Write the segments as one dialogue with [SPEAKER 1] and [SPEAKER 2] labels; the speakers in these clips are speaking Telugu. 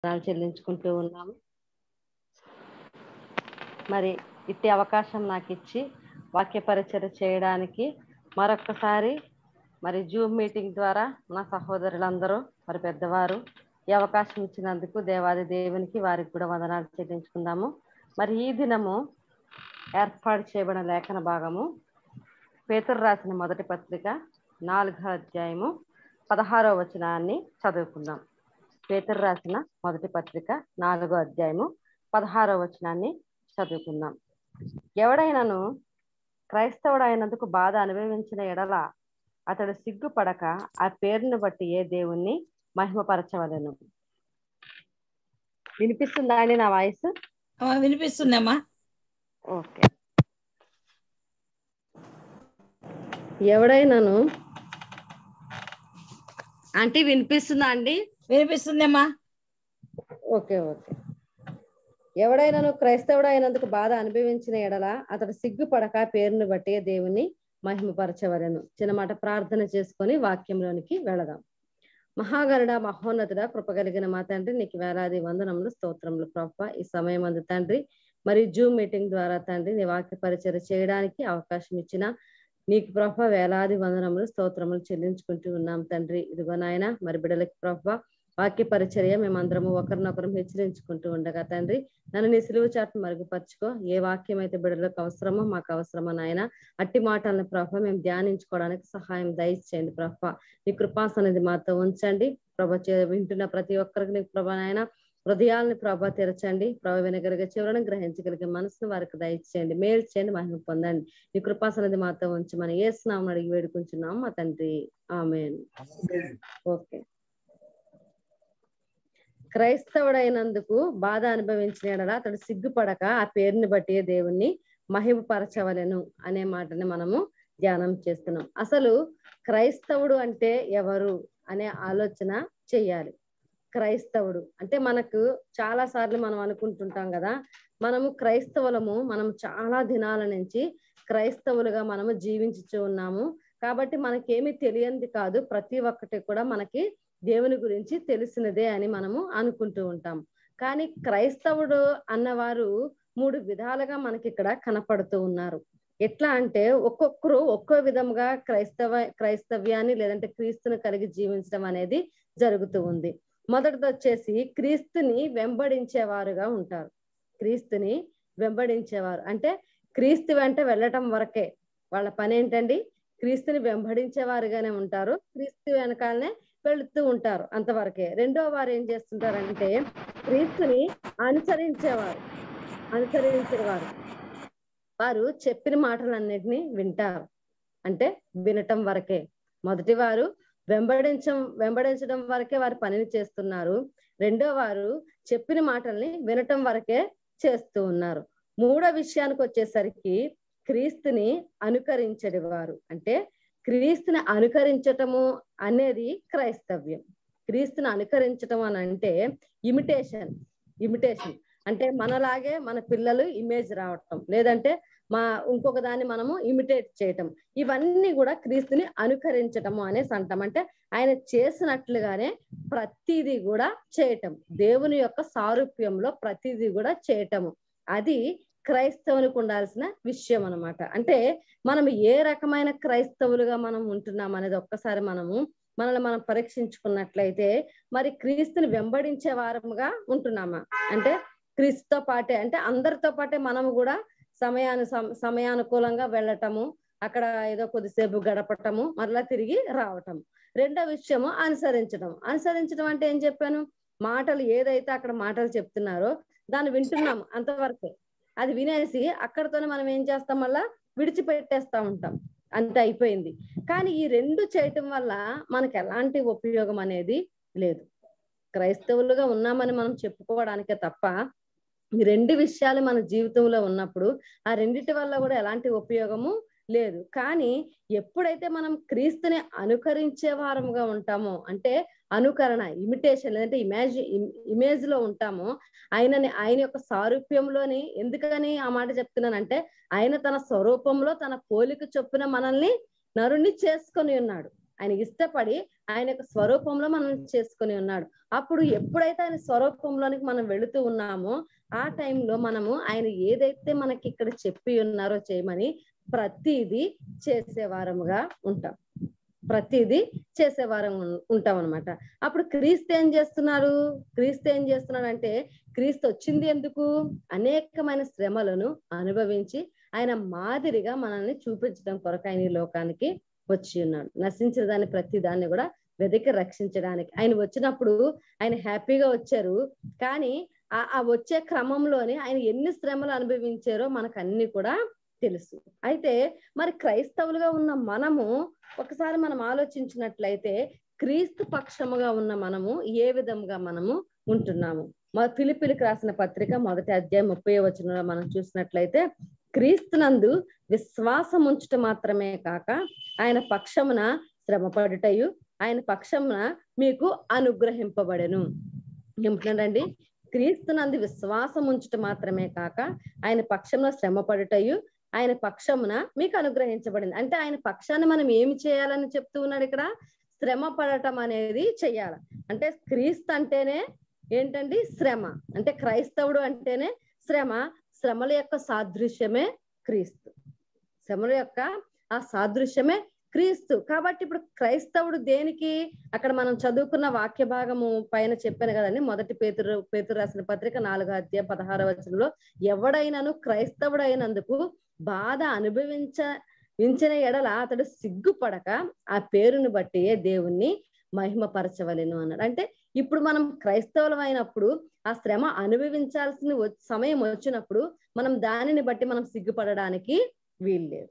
[SPEAKER 1] వందనాలు చెల్లించుకుంటూ ఉన్నాము మరి ఇట్టి అవకాశం నాకు ఇచ్చి వాక్య పరిచయ చేయడానికి మరొక్కసారి మరి జూమ్ మీటింగ్ ద్వారా నా సహోదరులందరూ మరి పెద్దవారు ఈ అవకాశం ఇచ్చినందుకు దేవాది దేవునికి వారికి కూడా వందనాలు చెల్లించుకుందాము మరి ఈ దినము ఏర్పాటు చేయబడిన లేఖన భాగము పేతురు రాసిన మొదటి పత్రిక నాలుగో అధ్యాయము పదహారో వచనాన్ని చదువుకుందాం పేతురు రాసిన మొదటి పత్రిక నాలుగో అధ్యాయము పదహారో వచనాన్ని చదువుకుందాం ఎవడైనను క్రైస్తవుడు అయినందుకు బాధ అనుభవించిన ఎడల అతడు సిగ్గుపడక ఆ పేరును బట్టి ఏ దేవుణ్ణి మహిమపరచవలను వినిపిస్తుందా అండి నా వాయిస్
[SPEAKER 2] ఆ, వినిపిస్తుందమ్మా
[SPEAKER 1] ఓకే ఎవడైనాను ఆంటీ వినిపిస్తుందా అండి
[SPEAKER 2] వినిపిస్తుందమ్మా
[SPEAKER 1] ఓకే ఓకే ఎవడైనాను క్రైస్తవుడు అయినందుకు బాధ అనుభవించిన ఎడల అతడు సిగ్గుపడక పేరును బట్టి దేవుని మహిమపరచవలను చిన్న మాట ప్రార్థన చేసుకొని వాక్యంలోనికి వెళదాం మహాగరుడ మహోన్నతుడ కృపగలిగిన మా తండ్రి నీకు వేలాది వందనములు స్తోత్రములు ప్రభ ఈ సమయం అందు తండ్రి మరి జూమ్ మీటింగ్ ద్వారా తండ్రి నీ వాక్య పరిచయం చేయడానికి అవకాశం ఇచ్చిన నీకు ప్రభ వేలాది వందనములు స్తోత్రములు చెల్లించుకుంటూ ఉన్నాం తండ్రి ఇదిగో నాయన మరి బిడలకి ప్రభ వాక్య పరిచర్య మేమందరము ఒకరినొకరం హెచ్చరించుకుంటూ ఉండగా తండ్రి నన్ను నీ సిలువు చాటును మరుగుపరుచుకో ఏ వాక్యం అయితే బిడ్డలకు అవసరమో మాకు అవసరమో నాయన అట్టి మాటలను ప్రభ మేము ధ్యానించుకోవడానికి సహాయం దయచేయండి ప్రభ నీ కృపాసనది మాతో ఉంచండి ప్రభ చే- వింటున్న ప్రతి ఒక్కరికి నీ ప్రభ నాయన హృదయాలను ప్రభ తెరచండి ప్రభ వినగలిగే చివరను గ్రహించగలిగే మనసును వారికి దయచేయండి మేలు చేయండి మహిమ పొందండి నీ కృపాసనది మాతో ఉంచి మనం ఏ స్నామం అడిగి వేడుకుంటున్నాం మా తండ్రి ఆమెన్ ఓకే క్రైస్తవుడైనందుకు బాధ అనుభవించిన ఎడల అతడు సిగ్గుపడక ఆ పేరుని బట్టి దేవుణ్ణి మహిమపరచవలెను అనే మాటని మనము ధ్యానం చేస్తున్నాం అసలు క్రైస్తవుడు అంటే ఎవరు అనే ఆలోచన చెయ్యాలి క్రైస్తవుడు అంటే మనకు చాలా సార్లు మనం అనుకుంటుంటాం కదా మనము క్రైస్తవులము మనం చాలా దినాల నుంచి క్రైస్తవులుగా మనము జీవించుచూ ఉన్నాము కాబట్టి మనకేమీ తెలియంది కాదు ప్రతి ఒక్కటి కూడా మనకి దేవుని గురించి తెలిసినదే అని మనము అనుకుంటూ ఉంటాం కానీ క్రైస్తవుడు అన్నవారు మూడు విధాలుగా మనకి ఇక్కడ కనపడుతూ ఉన్నారు ఎట్లా అంటే ఒక్కొక్కరు ఒక్కో విధంగా క్రైస్తవ క్రైస్తవ్యాన్ని లేదంటే క్రీస్తుని కలిగి జీవించడం అనేది జరుగుతూ ఉంది మొదటిది వచ్చేసి క్రీస్తుని వెంబడించేవారుగా ఉంటారు క్రీస్తుని వెంబడించేవారు అంటే క్రీస్తు వెంట వెళ్ళటం వరకే వాళ్ళ పని ఏంటండి క్రీస్తుని వెంబడించేవారుగానే ఉంటారు క్రీస్తు వెనకాలనే వెళుతూ ఉంటారు అంతవరకే రెండో వారు ఏం చేస్తుంటారంటే క్రీస్తుని అనుసరించేవారు అనుసరించేవారు వారు చెప్పిన మాటలన్నిటినీ వింటారు అంటే వినటం వరకే మొదటి వారు వెంబడించం వెంబడించడం వరకే వారి పనిని చేస్తున్నారు రెండో వారు చెప్పిన మాటల్ని వినటం వరకే చేస్తూ ఉన్నారు మూడో విషయానికి వచ్చేసరికి క్రీస్తుని అనుకరించడి వారు అంటే క్రీస్తుని అనుకరించటము అనేది క్రైస్తవ్యం క్రీస్తుని అనుకరించటం అని అంటే ఇమిటేషన్ ఇమిటేషన్ అంటే మనలాగే మన పిల్లలు ఇమేజ్ రావటం లేదంటే మా ఇంకొక దాన్ని మనము ఇమిటేట్ చేయటం ఇవన్నీ కూడా క్రీస్తుని అనుకరించటము అనేసి అంటాం అంటే ఆయన చేసినట్లుగానే ప్రతిదీ కూడా చేయటం దేవుని యొక్క సారూప్యంలో ప్రతిదీ కూడా చేయటము అది క్రైస్తవునికి ఉండాల్సిన విషయం అన్నమాట అంటే మనం ఏ రకమైన క్రైస్తవులుగా మనం ఉంటున్నాం అనేది ఒక్కసారి మనము మనల్ని మనం పరీక్షించుకున్నట్లయితే మరి క్రీస్తుని వెంబడించే వారముగా ఉంటున్నామా అంటే క్రీస్తుతో పాటే అంటే అందరితో పాటే మనము కూడా సమయాను సమ- సమయానుకూలంగా వెళ్ళటము అక్కడ ఏదో కొద్దిసేపు గడపటము మరలా తిరిగి రావటం రెండో విషయము అనుసరించడం అనుసరించడం అంటే ఏం చెప్పాను మాటలు ఏదైతే అక్కడ మాటలు చెప్తున్నారో దాన్ని వింటున్నాం అంతవరకే అది వినేసి అక్కడతోనే మనం ఏం చేస్తాం మళ్ళా విడిచిపెట్టేస్తా ఉంటాం అంత అయిపోయింది కానీ ఈ రెండు చేయటం వల్ల మనకు ఎలాంటి ఉపయోగం అనేది లేదు క్రైస్తవులుగా ఉన్నామని మనం చెప్పుకోవడానికే తప్ప ఈ రెండు విషయాలు మన జీవితంలో ఉన్నప్పుడు ఆ రెండిటి వల్ల కూడా ఎలాంటి ఉపయోగము లేదు కానీ ఎప్పుడైతే మనం క్రీస్తుని అనుకరించే వారముగా ఉంటామో అంటే అనుకరణ ఇమిటేషన్ లేదంటే ఇమేజ్ ఇమేజ్ లో ఉంటామో ఆయనని ఆయన యొక్క సారూప్యంలోని ఎందుకని ఆ మాట చెప్తున్నానంటే ఆయన తన స్వరూపంలో తన పోలిక చొప్పున మనల్ని నరుణ్ణి చేసుకొని ఉన్నాడు ఆయన ఇష్టపడి ఆయన యొక్క స్వరూపంలో మనం చేసుకుని ఉన్నాడు అప్పుడు ఎప్పుడైతే ఆయన స్వరూపంలోనికి మనం వెళుతూ ఉన్నామో ఆ టైంలో మనము ఆయన ఏదైతే మనకి ఇక్కడ చెప్పి ఉన్నారో చేయమని ప్రతిదీ చేసేవారముగా ఉంటాం ప్రతిదీ చేసేవారం ఉంటాం అనమాట అప్పుడు క్రీస్తు ఏం చేస్తున్నారు క్రీస్తు ఏం చేస్తున్నాడు అంటే క్రీస్తు వచ్చింది ఎందుకు అనేకమైన శ్రమలను అనుభవించి ఆయన మాదిరిగా మనల్ని చూపించడం కొరకు ఆయన ఈ లోకానికి వచ్చి ఉన్నాడు నశించిన దాన్ని ప్రతి దాన్ని కూడా వెతికి రక్షించడానికి ఆయన వచ్చినప్పుడు ఆయన హ్యాపీగా వచ్చారు కానీ ఆ ఆ వచ్చే క్రమంలోనే ఆయన ఎన్ని శ్రమలు అనుభవించారో మనకు అన్ని కూడా తెలుసు అయితే మరి క్రైస్తవులుగా ఉన్న మనము ఒకసారి మనం ఆలోచించినట్లయితే క్రీస్తు పక్షముగా ఉన్న మనము ఏ విధంగా మనము ఉంటున్నాము మా పిలిపిలికి రాసిన పత్రిక మొదటి అధ్యాయం ముప్పై వచనంలో మనం చూసినట్లయితే క్రీస్తునందు విశ్వాసం ఉంచుట మాత్రమే కాక ఆయన పక్షమున శ్రమపడుటయు ఆయన పక్షమున మీకు అనుగ్రహింపబడెను ఏమిటండి క్రీస్తునందు విశ్వాసం ఉంచుట మాత్రమే కాక ఆయన పక్షంలో శ్రమపడుటయు ఆయన పక్షమున మీకు అనుగ్రహించబడింది అంటే ఆయన పక్షాన్ని మనం ఏమి చేయాలని చెప్తూ ఉన్నాడు ఇక్కడ శ్రమ పడటం అనేది చెయ్యాలి అంటే క్రీస్తు అంటేనే ఏంటండి శ్రమ అంటే క్రైస్తవుడు అంటేనే శ్రమ శ్రమల యొక్క సాదృశ్యమే క్రీస్తు శ్రమల యొక్క ఆ సాదృశ్యమే క్రీస్తు కాబట్టి ఇప్పుడు క్రైస్తవుడు దేనికి అక్కడ మనం చదువుకున్న వాక్య భాగము పైన చెప్పాను కదండి మొదటి పేతురు పేతురు రాసిన పత్రిక నాలుగో అధ్యాయ పదహార వచనంలో ఎవడైనాను క్రైస్తవుడు అయినందుకు బాధ అనుభవించ వించిన ఎడల అతడు సిగ్గుపడక ఆ పేరును బట్టి దేవుణ్ణి మహిమపరచవలెను అన్నాడు అంటే ఇప్పుడు మనం క్రైస్తవులం అయినప్పుడు ఆ శ్రమ అనుభవించాల్సిన వ- సమయం వచ్చినప్పుడు మనం దానిని బట్టి మనం సిగ్గుపడడానికి వీల్లేదు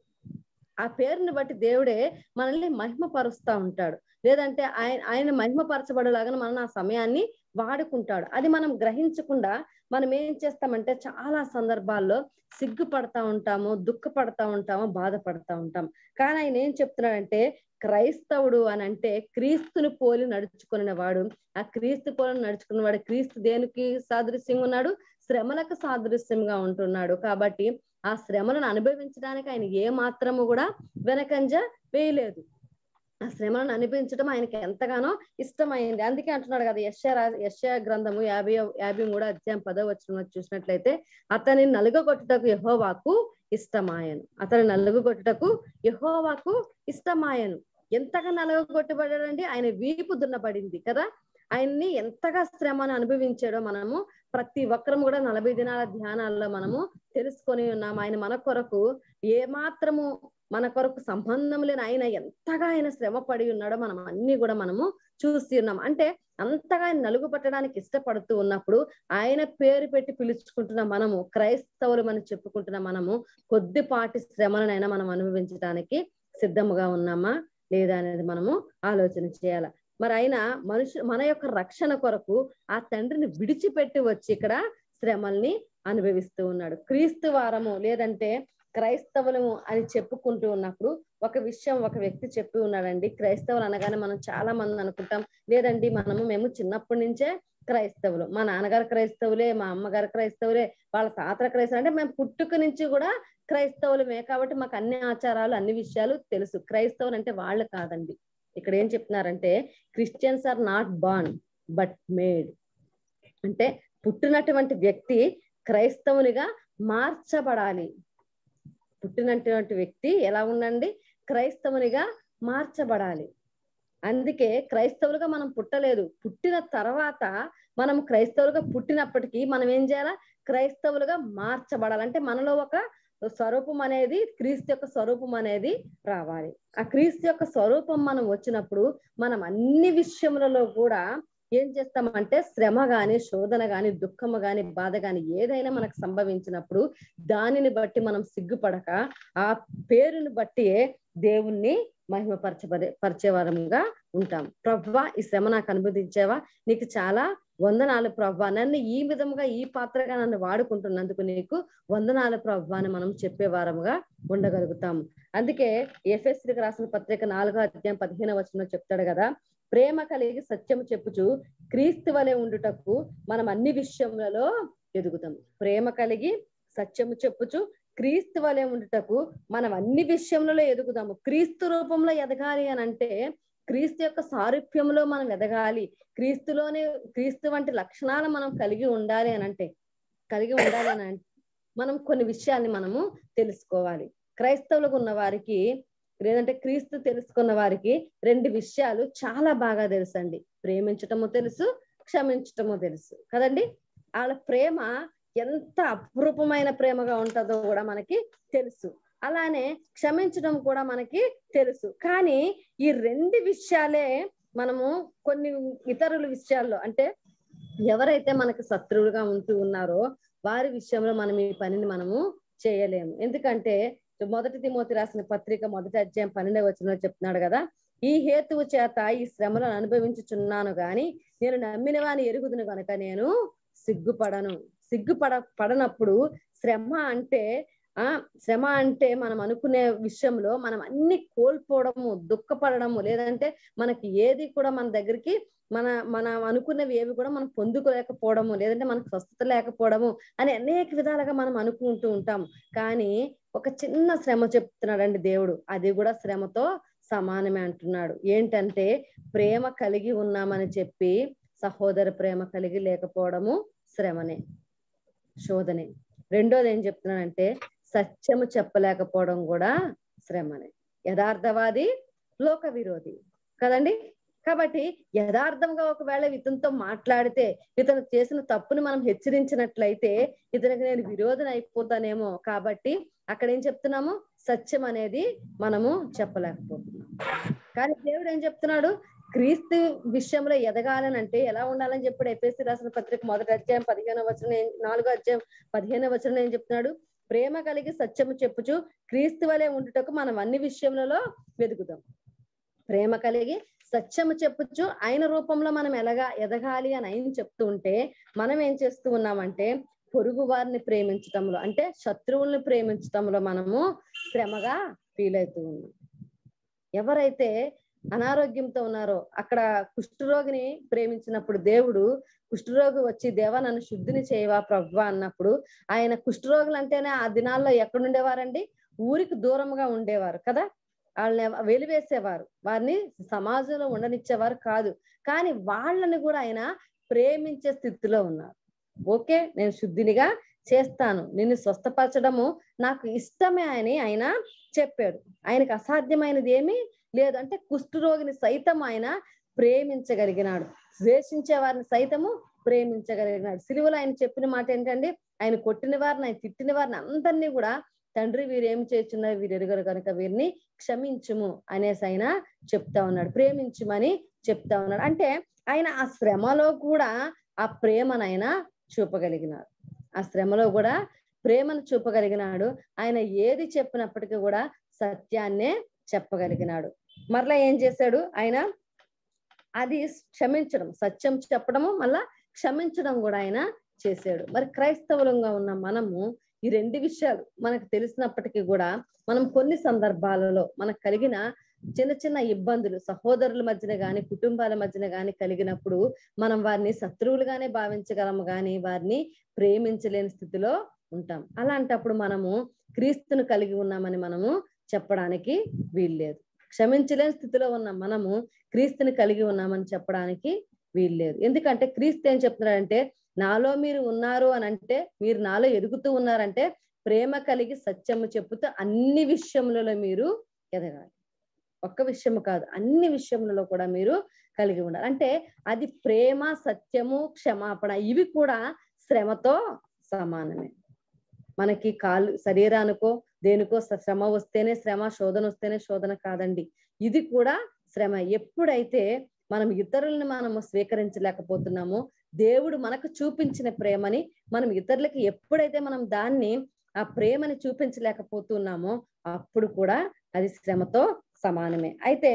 [SPEAKER 1] ఆ పేరుని బట్టి దేవుడే మనల్ని మహిమపరుస్తా ఉంటాడు లేదంటే ఆయన ఆయన మహిమపరచబడేలాగా మనం ఆ సమయాన్ని వాడుకుంటాడు అది మనం గ్రహించకుండా మనం ఏం చేస్తామంటే చాలా సందర్భాల్లో సిగ్గుపడతా ఉంటాము దుఃఖపడతా ఉంటాము బాధపడతా ఉంటాం కానీ ఆయన ఏం చెప్తున్నాడంటే క్రైస్తవుడు అని అంటే క్రీస్తుని పోలి నడుచుకునే వాడు ఆ క్రీస్తు పోలి నడుచుకున్న వాడు క్రీస్తు దేనికి సాదృశ్యంగా ఉన్నాడు శ్రమలకు సాదృశ్యంగా ఉంటున్నాడు కాబట్టి ఆ శ్రమలను అనుభవించడానికి ఆయన ఏ మాత్రము కూడా వెనకంజ వేయలేదు ఆ శ్రమలను అనిపించడం ఆయనకి ఎంతగానో ఇష్టమైంది అందుకే అంటున్నాడు కదా యశ్యా రా యశ్యా గ్రంథము యాభై యాభై మూడో అధ్యాయం పదో వచ్చిన చూసినట్లయితే అతని నలుగగొట్టుటకు యహోవాకు ఇష్టమాయను అతని నలుగగొట్టుటకు యహోవాకు ఇష్టమాయను ఎంతగా నలుగగొట్టబడాడండి ఆయన వీపు దున్నబడింది కదా ఆయన్ని ఎంతగా శ్రమను అనుభవించాడో మనము ప్రతి ఒక్కరం కూడా నలభై దినాల ధ్యానాల్లో మనము తెలుసుకొని ఉన్నాం ఆయన మన కొరకు ఏ మాత్రము మన కొరకు సంబంధం లేని ఆయన ఎంతగా ఆయన శ్రమ పడి ఉన్నాడో మనం అన్ని కూడా మనము చూసి ఉన్నాం అంటే అంతగా ఆయన నలుగు పట్టడానికి ఇష్టపడుతూ ఉన్నప్పుడు ఆయన పేరు పెట్టి పిలుచుకుంటున్న మనము క్రైస్తవులు అని చెప్పుకుంటున్న మనము కొద్దిపాటి శ్రమలనైనా మనం అనుభవించడానికి సిద్ధముగా ఉన్నామా లేదా అనేది మనము ఆలోచన చేయాలి మరి ఆయన మనుషు మన యొక్క రక్షణ కొరకు ఆ తండ్రిని విడిచిపెట్టి వచ్చి ఇక్కడ శ్రమల్ని అనుభవిస్తూ ఉన్నాడు క్రీస్తు వారము లేదంటే క్రైస్తవులము అని చెప్పుకుంటూ ఉన్నప్పుడు ఒక విషయం ఒక వ్యక్తి చెప్పి ఉన్నాడండి క్రైస్తవులు అనగానే మనం చాలా మంది అనుకుంటాం లేదండి మనము మేము చిన్నప్పటి నుంచే క్రైస్తవులు మా నాన్నగారు క్రైస్తవులే మా అమ్మగారు క్రైస్తవులే వాళ్ళ తాతల క్రైస్తవులు అంటే మేము పుట్టుక నుంచి కూడా క్రైస్తవులమే కాబట్టి మాకు అన్ని ఆచారాలు అన్ని విషయాలు తెలుసు క్రైస్తవులు అంటే వాళ్ళు కాదండి ఇక్కడ ఏం చెప్తున్నారంటే Christians are not born but made అంటే పుట్టినటువంటి వ్యక్తి క్రైస్తవునిగా మార్చబడాలి పుట్టినటువంటి వ్యక్తి ఎలా ఉండండి క్రైస్తవునిగా మార్చబడాలి అందుకే క్రైస్తవులుగా మనం పుట్టలేదు పుట్టిన తర్వాత మనం క్రైస్తవులుగా పుట్టినప్పటికీ మనం ఏం చేయాలా క్రైస్తవులుగా మార్చబడాలి అంటే మనలో ఒక స్వరూపం అనేది క్రీస్తు యొక్క స్వరూపం అనేది రావాలి ఆ క్రీస్తు యొక్క స్వరూపం మనం వచ్చినప్పుడు మనం అన్ని విషయములలో కూడా ఏం చేస్తామంటే శ్రమ గాని శోధన గాని దుఃఖము గాని బాధ గాని ఏదైనా మనకు సంభవించినప్పుడు దానిని బట్టి మనం సిగ్గుపడక ఆ పేరుని బట్టి దేవుణ్ణి మహిమపరచబడే పరిచేవారముగా ఉంటాం ప్రవ్వా ఈ శ్రమ నాకు అనుభవించావా నీకు చాలా వందనాలు ప్రవ్వా నన్ను ఈ విధముగా ఈ పాత్రగా నన్ను వాడుకుంటున్నందుకు నీకు వందనాలు ప్రవ్వా అని మనం చెప్పే వారముగా ఉండగలుగుతాము అందుకే ఎఫ్ఎస్సికి రాసిన పత్రిక నాలుగో అధ్యాయం పదిహేను వచనంలో చెప్తాడు కదా ప్రేమ కలిగి సత్యము చెప్పుచు క్రీస్తు వలె ఉండుటకు మనం అన్ని విషయములలో ఎదుగుతాం ప్రేమ కలిగి సత్యము చెప్పుచు క్రీస్తు వలె ఉండుటకు మనం అన్ని విషయములలో ఎదుగుదాము క్రీస్తు రూపంలో ఎదగాలి అని అంటే క్రీస్తు యొక్క సారూప్యంలో మనం ఎదగాలి క్రీస్తులోనే క్రీస్తు వంటి లక్షణాలు మనం కలిగి ఉండాలి అని అంటే కలిగి ఉండాలి అని అంటే మనం కొన్ని విషయాల్ని మనము తెలుసుకోవాలి క్రైస్తవులకు ఉన్న వారికి లేదంటే క్రీస్తు తెలుసుకున్న వారికి రెండు విషయాలు చాలా బాగా తెలుసండి ప్రేమించటము తెలుసు క్షమించటము తెలుసు కదండి వాళ్ళ ప్రేమ ఎంత అపురూపమైన ప్రేమగా ఉంటుందో కూడా మనకి తెలుసు అలానే క్షమించడం కూడా మనకి తెలుసు కానీ ఈ రెండు విషయాలే మనము కొన్ని ఇతరుల విషయాల్లో అంటే ఎవరైతే మనకు శత్రువులుగా ఉంటూ ఉన్నారో వారి విషయంలో మనం ఈ పనిని మనము చేయలేము ఎందుకంటే మొదటి తిమోతి రాసిన పత్రిక మొదటి అధ్యాయం పన్నెండవ వచనంలో చెప్తున్నాడు కదా ఈ హేతువు చేత ఈ శ్రమలను అనుభవించుచున్నాను గాని నేను నమ్మిన వాని ఎరుగుదును కనుక నేను సిగ్గుపడను సిగ్గుపడ పడనప్పుడు శ్రమ అంటే ఆ శ్రమ అంటే మనం అనుకునే విషయంలో మనం అన్ని కోల్పోవడము దుఃఖపడము లేదంటే మనకి ఏది కూడా మన దగ్గరికి మన మనం అనుకున్నవి ఏవి కూడా మనం పొందుకోలేకపోవడము లేదంటే మనకు స్వస్థత లేకపోవడము అని అనేక విధాలుగా మనం అనుకుంటూ ఉంటాం కానీ ఒక చిన్న శ్రమ చెప్తున్నాడండి దేవుడు అది కూడా శ్రమతో సమానమే అంటున్నాడు ఏంటంటే ప్రేమ కలిగి ఉన్నామని చెప్పి సహోదర ప్రేమ కలిగి లేకపోవడము శ్రమనే శోధనే రెండోది ఏం చెప్తున్నాడంటే సత్యము చెప్పలేకపోవడం కూడా శ్రమనే యథార్థవాది లోక విరోధి కదండి కాబట్టి యథార్థంగా ఒకవేళ ఇతనితో మాట్లాడితే ఇతను చేసిన తప్పుని మనం హెచ్చరించినట్లయితే ఇతనికి నేను విరోధన అయిపోతానేమో కాబట్టి అక్కడ ఏం చెప్తున్నాము సత్యం అనేది మనము చెప్పలేకపోతున్నాం కానీ దేవుడు ఏం చెప్తున్నాడు క్రీస్తు విషయంలో ఎదగాలని అంటే ఎలా ఉండాలని చెప్పాడు ఎఫ్ఎస్సి రాసిన పత్రిక మొదటి అధ్యాయం పదిహేనవ వచనం ఏం- నాలుగో అధ్యాయం పదిహేనవ వచనం ఏం చెప్తున్నాడు ప్రేమ కలిగి సత్యము చెప్పుచు క్రీస్తు వలె ఉండుటకు మనం అన్ని విషయములలో వెతుకుతాం ప్రేమ కలిగి సత్యము చెప్పుచు ఆయన రూపంలో మనం ఎలాగా ఎదగాలి అని ఆయన చెప్తూ ఉంటే మనం ఏం చేస్తూ ఉన్నామంటే పొరుగు వారిని ప్రేమించటంలో అంటే శత్రువుల్ని ప్రేమించటంలో మనము శ్రమగా ఫీల్ అవుతూ ఉన్నాం ఎవరైతే అనారోగ్యంతో ఉన్నారో అక్కడ కుష్ఠరోగిని ప్రేమించినప్పుడు దేవుడు కుష్ఠరోగి వచ్చి దేవా నన్ను శుద్ధిని చేయవా ప్రభు అన్నప్పుడు ఆయన కుష్ఠరోగులు అంటేనే ఆ దినాల్లో ఎక్కడుండేవారండి ఊరికి దూరంగా ఉండేవారు కదా వాళ్ళని ఎవ- వెలివేసేవారు వారిని సమాజంలో ఉండనిచ్చేవారు కాదు కానీ వాళ్ళని కూడా ఆయన ప్రేమించే స్థితిలో ఉన్నారు ఓకే నేను శుద్ధినిగా చేస్తాను నిన్ను స్వస్థపరచడము నాకు ఇష్టమే అని ఆయన చెప్పాడు ఆయనకు అసాధ్యమైనది ఏమీ లేదు అంటే కుష్ఠరోగిని సైతం ఆయన ప్రేమించగలిగినాడు ద్వేషించే వారిని సైతము ప్రేమించగలిగినాడు సిలువలో ఆయన చెప్పిన మాట ఏంటంటే ఆయన కొట్టిన వారిని ఆయన తిట్టిన వారిని అందరినీ కూడా తండ్రి వీరు ఏం చేస్తున్నారు వీరు ఎరుగరు కనుక వీరిని క్షమించుము అనేసి ఆయన చెప్తా ఉన్నాడు ప్రేమించుమని చెప్తా ఉన్నాడు అంటే ఆయన ఆ శ్రమలో కూడా ఆ ప్రేమను ఆయన చూపగలిగినాడు ఆ శ్రమలో కూడా ప్రేమను చూపగలిగినాడు ఆయన ఏది చెప్పినప్పటికీ కూడా సత్యాన్నే చెప్పగలిగినాడు మరలా ఏం చేశాడు ఆయన అది క్షమించడం సత్యం చెప్పడము మళ్ళా క్షమించడం కూడా ఆయన చేశాడు మరి క్రైస్తవులంగా ఉన్న మనము ఈ రెండు విషయాలు మనకు తెలిసినప్పటికీ కూడా మనం కొన్ని సందర్భాలలో మనకు కలిగిన చిన్న చిన్న ఇబ్బందులు సహోదరుల మధ్యన గాని కుటుంబాల మధ్యన గాని కలిగినప్పుడు మనం వారిని శత్రువులుగానే భావించగలము గాని వారిని ప్రేమించలేని స్థితిలో ఉంటాం అలాంటప్పుడు మనము క్రీస్తును కలిగి ఉన్నామని మనము చెప్పడానికి వీల్లేదు క్షమించలేని స్థితిలో ఉన్న మనము క్రీస్తుని కలిగి ఉన్నామని చెప్పడానికి వీల్లేదు ఎందుకంటే క్రీస్తు ఏం చెప్తున్నాడంటే నాలో మీరు ఉన్నారు అని అంటే మీరు నాలో ఎదుగుతూ ఉన్నారంటే ప్రేమ కలిగి సత్యము చెప్పుతూ అన్ని విషయములలో మీరు ఎదగాలి ఒక్క విషయము కాదు అన్ని విషయములలో కూడా మీరు కలిగి ఉండాలి అంటే అది ప్రేమ సత్యము క్షమాపణ ఇవి కూడా శ్రమతో సమానమే మనకి కాలు శరీరానికో దేనికో స- శ్రమ వస్తేనే శ్రమ శోధన వస్తేనే శోధన కాదండి ఇది కూడా శ్రమ ఎప్పుడైతే మనం ఇతరులను మనము స్వీకరించలేకపోతున్నామో దేవుడు మనకు చూపించిన ప్రేమని మనం ఇతరులకి ఎప్పుడైతే మనం దాన్ని ఆ ప్రేమని చూపించలేకపోతున్నామో అప్పుడు కూడా అది శ్రమతో సమానమే అయితే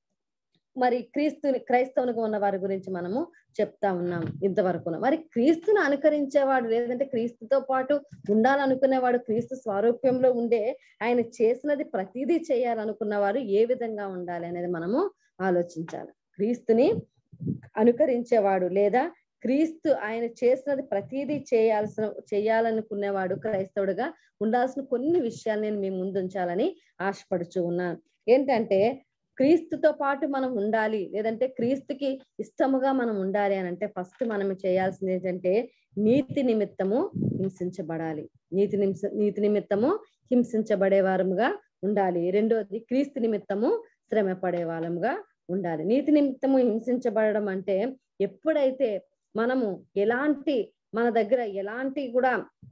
[SPEAKER 1] మరి క్రీస్తుని క్రైస్తవునిగా ఉన్న వారి గురించి మనము చెప్తా ఉన్నాం ఇంతవరకు మరి క్రీస్తుని అనుకరించేవాడు లేదంటే క్రీస్తుతో పాటు ఉండాలనుకునేవాడు క్రీస్తు స్వారూప్యంలో ఉండే ఆయన చేసినది ప్రతిదీ చేయాలనుకున్నవారు ఏ విధంగా ఉండాలి అనేది మనము ఆలోచించాలి క్రీస్తుని అనుకరించేవాడు లేదా క్రీస్తు ఆయన చేసినది ప్రతిదీ చేయాల్సిన చేయాలనుకునేవాడు క్రైస్తవుడుగా ఉండాల్సిన కొన్ని విషయాలు నేను మీ ముందు ఉంచాలని ఆశపడుచు ఉన్నాను ఏంటంటే క్రీస్తుతో పాటు మనం ఉండాలి లేదంటే క్రీస్తుకి ఇష్టముగా మనం ఉండాలి అని అంటే ఫస్ట్ మనం చేయాల్సింది ఏంటంటే నీతి నిమిత్తము హింసించబడాలి నీతి నిమిష నీతి నిమిత్తము హింసించబడే వారముగా ఉండాలి రెండోది క్రీస్తు నిమిత్తము శ్రమ పడే వాళ్ళముగా ఉండాలి నీతి నిమిత్తము హింసించబడడం అంటే ఎప్పుడైతే మనము ఎలాంటి మన దగ్గర ఎలాంటి కూడా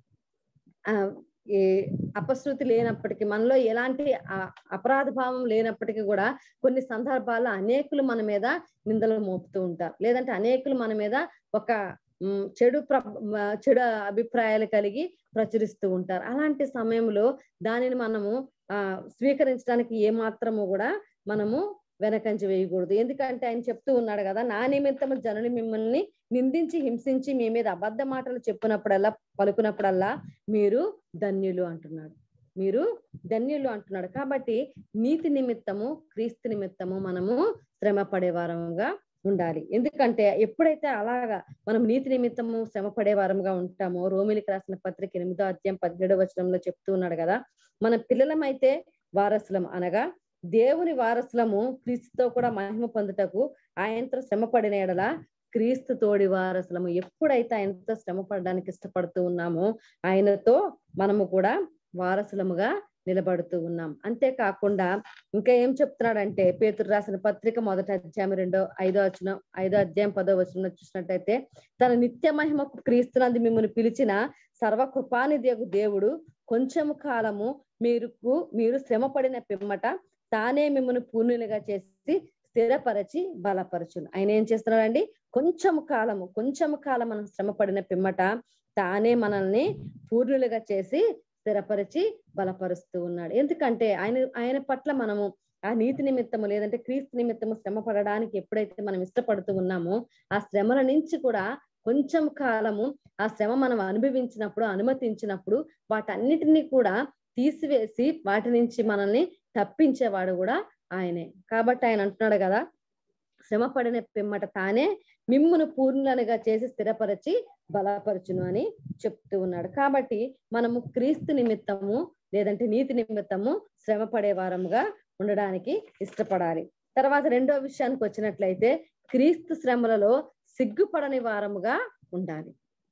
[SPEAKER 1] ఆ ఈ అపశృతి లేనప్పటికీ మనలో ఎలాంటి ఆ- అపరాధ భావం లేనప్పటికీ కూడా కొన్ని సందర్భాల్లో అనేకులు మన మీద నిందలు మోపుతూ ఉంటారు లేదంటే అనేకులు మన మీద ఒక మ్, చెడు ప్ర మ, చెడు అభిప్రాయాలు కలిగి ప్రచురిస్తూ ఉంటారు అలాంటి సమయంలో దానిని మనము ఆ స్వీకరించడానికి ఏ మాత్రము కూడా మనము వెనకంచి వేయకూడదు ఎందుకంటే ఆయన చెప్తూ ఉన్నాడు కదా నా నిమిత్తము జనులు మిమ్మల్ని నిందించి హింసించి మీ మీద అబద్ధ మాటలు చెప్పినప్పుడల్లా పలుకున్నప్పుడల్లా మీరు ధన్యులు అంటున్నాడు మీరు ధన్యులు అంటున్నాడు కాబట్టి నీతి నిమిత్తము క్రీస్తు నిమిత్తము మనము శ్రమ పడే వారముగా ఉండాలి ఎందుకంటే ఎప్పుడైతే అలాగా మనం నీతి నిమిత్తము శ్రమ పడే వారముగా ఉంటామో రోమిలికి రాసిన పత్రిక ఎనిమిదో అధ్యాయం పదిహేడవ వచనంలో చెప్తూ ఉన్నాడు కదా మన పిల్లలమైతే వారసులం అనగా దేవుని వారసులము క్రీస్తుతో కూడా మహిమ పొందుటకు ఆయనతో శ్రమ పడిన ఎడల క్రీస్తు తోడి వారసులము ఎప్పుడైతే ఆయనతో శ్రమ పడడానికి ఇష్టపడుతూ ఉన్నామో ఆయనతో మనము కూడా వారసులముగా నిలబడుతూ ఉన్నాం అంతేకాకుండా ఇంకా ఏం చెప్తున్నాడంటే పేతురు రాసిన పత్రిక మొదటి అధ్యాయం రెండో ఐదో వచనం ఐదో అధ్యాయం పదో వచనంలో చూసినట్టయితే తన నిత్య మహిమకు క్రీస్తునందు మిమ్మల్ని పిలిచిన సర్వకృపానిధియగు దేవుడు కొంచెము కాలము మీరు మీరు శ్రమ పడిన పిమ్మట తానే మిమ్మల్ని పూర్ణులుగా చేసి స్థిరపరచి బలపరచును ఆయన ఏం చేస్తున్నాడండి కొంచెము కాలము కొంచెము కాలం మనం శ్రమ పడిన పిమ్మట తానే మనల్ని పూర్ణులుగా చేసి స్థిరపరిచి బలపరుస్తూ ఉన్నాడు ఎందుకంటే ఆయన ఆయన పట్ల మనము ఆ నీతి నిమిత్తము లేదంటే క్రీస్తు నిమిత్తము శ్రమ పడడానికి ఎప్పుడైతే మనం ఇష్టపడుతూ ఉన్నామో ఆ శ్రమల నుంచి కూడా కొంచెం కాలము ఆ శ్రమ మనం అనుభవించినప్పుడు అనుమతించినప్పుడు వాటన్నిటినీ కూడా తీసివేసి వాటి నుంచి మనల్ని తప్పించేవాడు కూడా ఆయనే కాబట్టి ఆయన అంటున్నాడు కదా శ్రమ పడిన పిమ్మట తానే మిమ్మును పూర్ణులనుగా చేసి స్థిరపరచి బలపరచును అని చెప్తూ ఉన్నాడు కాబట్టి మనము క్రీస్తు నిమిత్తము లేదంటే నీతి నిమిత్తము శ్రమ పడే వారముగా ఉండడానికి ఇష్టపడాలి తర్వాత రెండో విషయానికి వచ్చినట్లయితే క్రీస్తు శ్రమలలో సిగ్గుపడని వారముగా ఉండాలి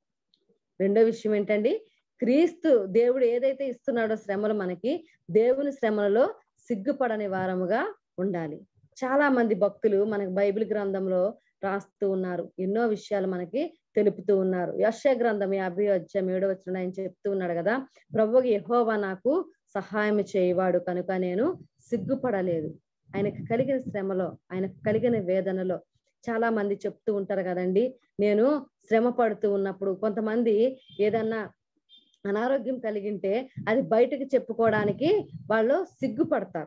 [SPEAKER 1] రెండో విషయం ఏంటండి క్రీస్తు దేవుడు ఏదైతే ఇస్తున్నాడో శ్రమలు మనకి దేవుని శ్రమలలో సిగ్గుపడని వారముగా ఉండాలి చాలా మంది భక్తులు మనకి బైబిల్ గ్రంథంలో రాస్తూ ఉన్నారు ఎన్నో విషయాలు మనకి తెలుపుతూ ఉన్నారు యశ గ్రంథం యాభై అధ్యాయం ఏడో వచ్చిన ఆయన చెప్తూ ఉన్నాడు కదా ప్రభువు యెహోవా నాకు సహాయం చేయవాడు కనుక నేను సిగ్గుపడలేదు ఆయనకు కలిగిన శ్రమలో ఆయనకు కలిగిన వేదనలో చాలా మంది చెప్తూ ఉంటారు కదండి నేను శ్రమ పడుతూ ఉన్నప్పుడు కొంతమంది ఏదన్నా అనారోగ్యం కలిగింటే అది బయటకు చెప్పుకోవడానికి వాళ్ళు సిగ్గుపడతారు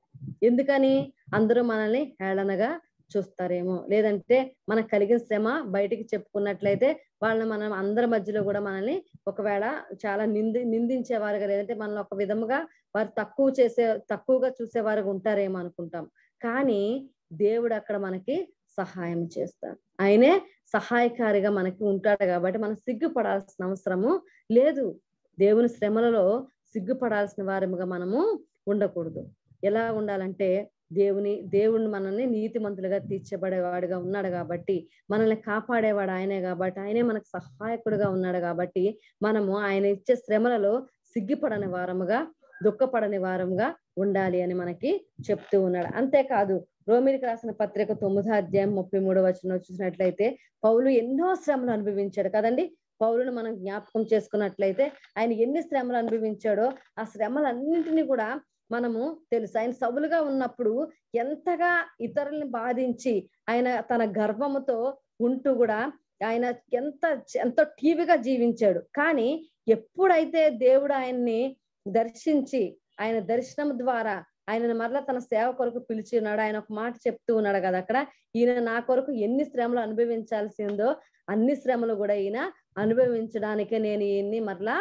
[SPEAKER 1] ఎందుకని అందరూ మనల్ని హేళనగా చూస్తారేమో లేదంటే మనకు కలిగిన శ్రమ బయటికి చెప్పుకున్నట్లయితే వాళ్ళని మనం అందరి మధ్యలో కూడా మనల్ని ఒకవేళ చాలా నింది నిందించేవారుగా లేదంటే మనల్ని ఒక విధముగా వారు తక్కువ చేసే తక్కువగా చూసేవారుగా ఉంటారేమో అనుకుంటాం కానీ దేవుడు అక్కడ మనకి సహాయం చేస్తాడు ఆయనే సహాయకారిగా మనకి ఉంటాడు కాబట్టి మనం సిగ్గుపడాల్సిన అవసరము లేదు దేవుని శ్రమలలో సిగ్గుపడాల్సిన వారముగా మనము ఉండకూడదు ఎలా ఉండాలంటే దేవుని దేవుని మనల్ని నీతిమంతులుగా తీర్చబడేవాడుగా ఉన్నాడు కాబట్టి మనల్ని కాపాడేవాడు ఆయనే కాబట్టి ఆయనే మనకు సహాయకుడుగా ఉన్నాడు కాబట్టి మనము ఆయన ఇచ్చే శ్రమలలో సిగ్గుపడని వారముగా దుఃఖపడని వారముగా ఉండాలి అని మనకి చెప్తూ ఉన్నాడు అంతేకాదు రోమిలికి రాసిన పత్రిక తొమ్మిదో అధ్యాయం ముప్పై మూడో వచనం చూసినట్లయితే పౌలు ఎన్నో శ్రమలు అనుభవించాడు కదండి పౌలును మనం జ్ఞాపకం చేసుకున్నట్లయితే ఆయన ఎన్ని శ్రమలు అనుభవించాడో ఆ శ్రమలన్నింటినీ కూడా మనము తెలుసు ఆయన సవులుగా ఉన్నప్పుడు ఎంతగా ఇతరుల్ని బాధించి ఆయన తన గర్వముతో ఉంటూ కూడా ఆయన ఎంత ఎంతో టీవీగా జీవించాడు కానీ ఎప్పుడైతే దేవుడు ఆయన్ని దర్శించి ఆయన దర్శనం ద్వారా ఆయనను మరలా తన సేవ కొరకు పిలిచి ఉన్నాడు ఆయన ఒక మాట చెప్తూ ఉన్నాడు కదా అక్కడ ఈయన నా కొరకు ఎన్ని శ్రమలు అనుభవించాల్సిందో అన్ని శ్రమలు కూడా ఈయన అనుభవించడానికే నేను ఈయన్ని మరలా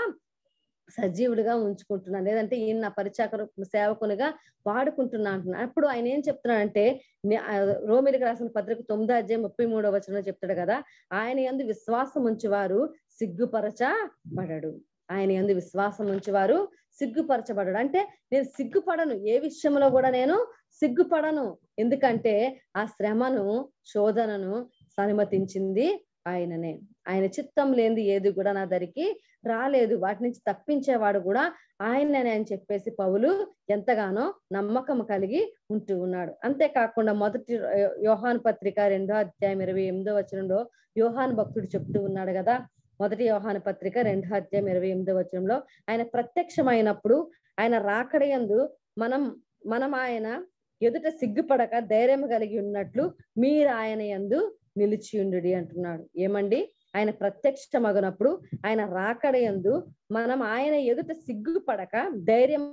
[SPEAKER 1] సజీవుడిగా ఉంచుకుంటున్నాను లేదంటే ఈయన నా పరిచాకరు సేవకునిగా వాడుకుంటున్నా అంటున్నాను అప్పుడు ఆయన ఏం చెప్తున్నాడంటే రోమిలికి రాసిన పత్రిక తొమ్మిదో అధ్యాయం ముప్పై మూడో వచనంలో చెప్తాడు కదా ఆయన ఎందు విశ్వాసం ఉంచేవారు సిగ్గుపరచబడడు ఆయన ఎందు విశ్వాసం ఉంచేవారు సిగ్గుపరచబడడు అంటే నేను సిగ్గుపడను ఏ విషయంలో కూడా నేను సిగ్గుపడను ఎందుకంటే ఆ శ్రమను శోధనను సనుమతించింది ఆయననే ఆయన చిత్తం లేనిది ఏది కూడా నా దరికి రాలేదు వాటి నుంచి తప్పించేవాడు కూడా ఆయననే అని చెప్పేసి పౌలు ఎంతగానో నమ్మకం కలిగి ఉంటూ ఉన్నాడు అంతేకాకుండా మొదటి యోహాన్ పత్రిక రెండో అధ్యాయం ఇరవై ఎనిమిదో వచనంలో యోహాన్ భక్తుడు చెప్తూ ఉన్నాడు కదా మొదటి యోహాన్ పత్రిక రెండో అధ్యాయం ఇరవై ఎనిమిదో వచనంలో ఆయన ప్రత్యక్షమైనప్పుడు ఆయన రాకడయందు మనం మనం ఆయన ఎదుట సిగ్గుపడక ధైర్యం కలిగి ఉన్నట్లు మీరు ఆయన యందు నిలిచియుండు అంటున్నాడు ఏమండి ఆయన ప్రత్యక్షమగినప్పుడు ఆయన రాకడయందు మనం ఆయన ఎదుట సిగ్గుపడక ధైర్యం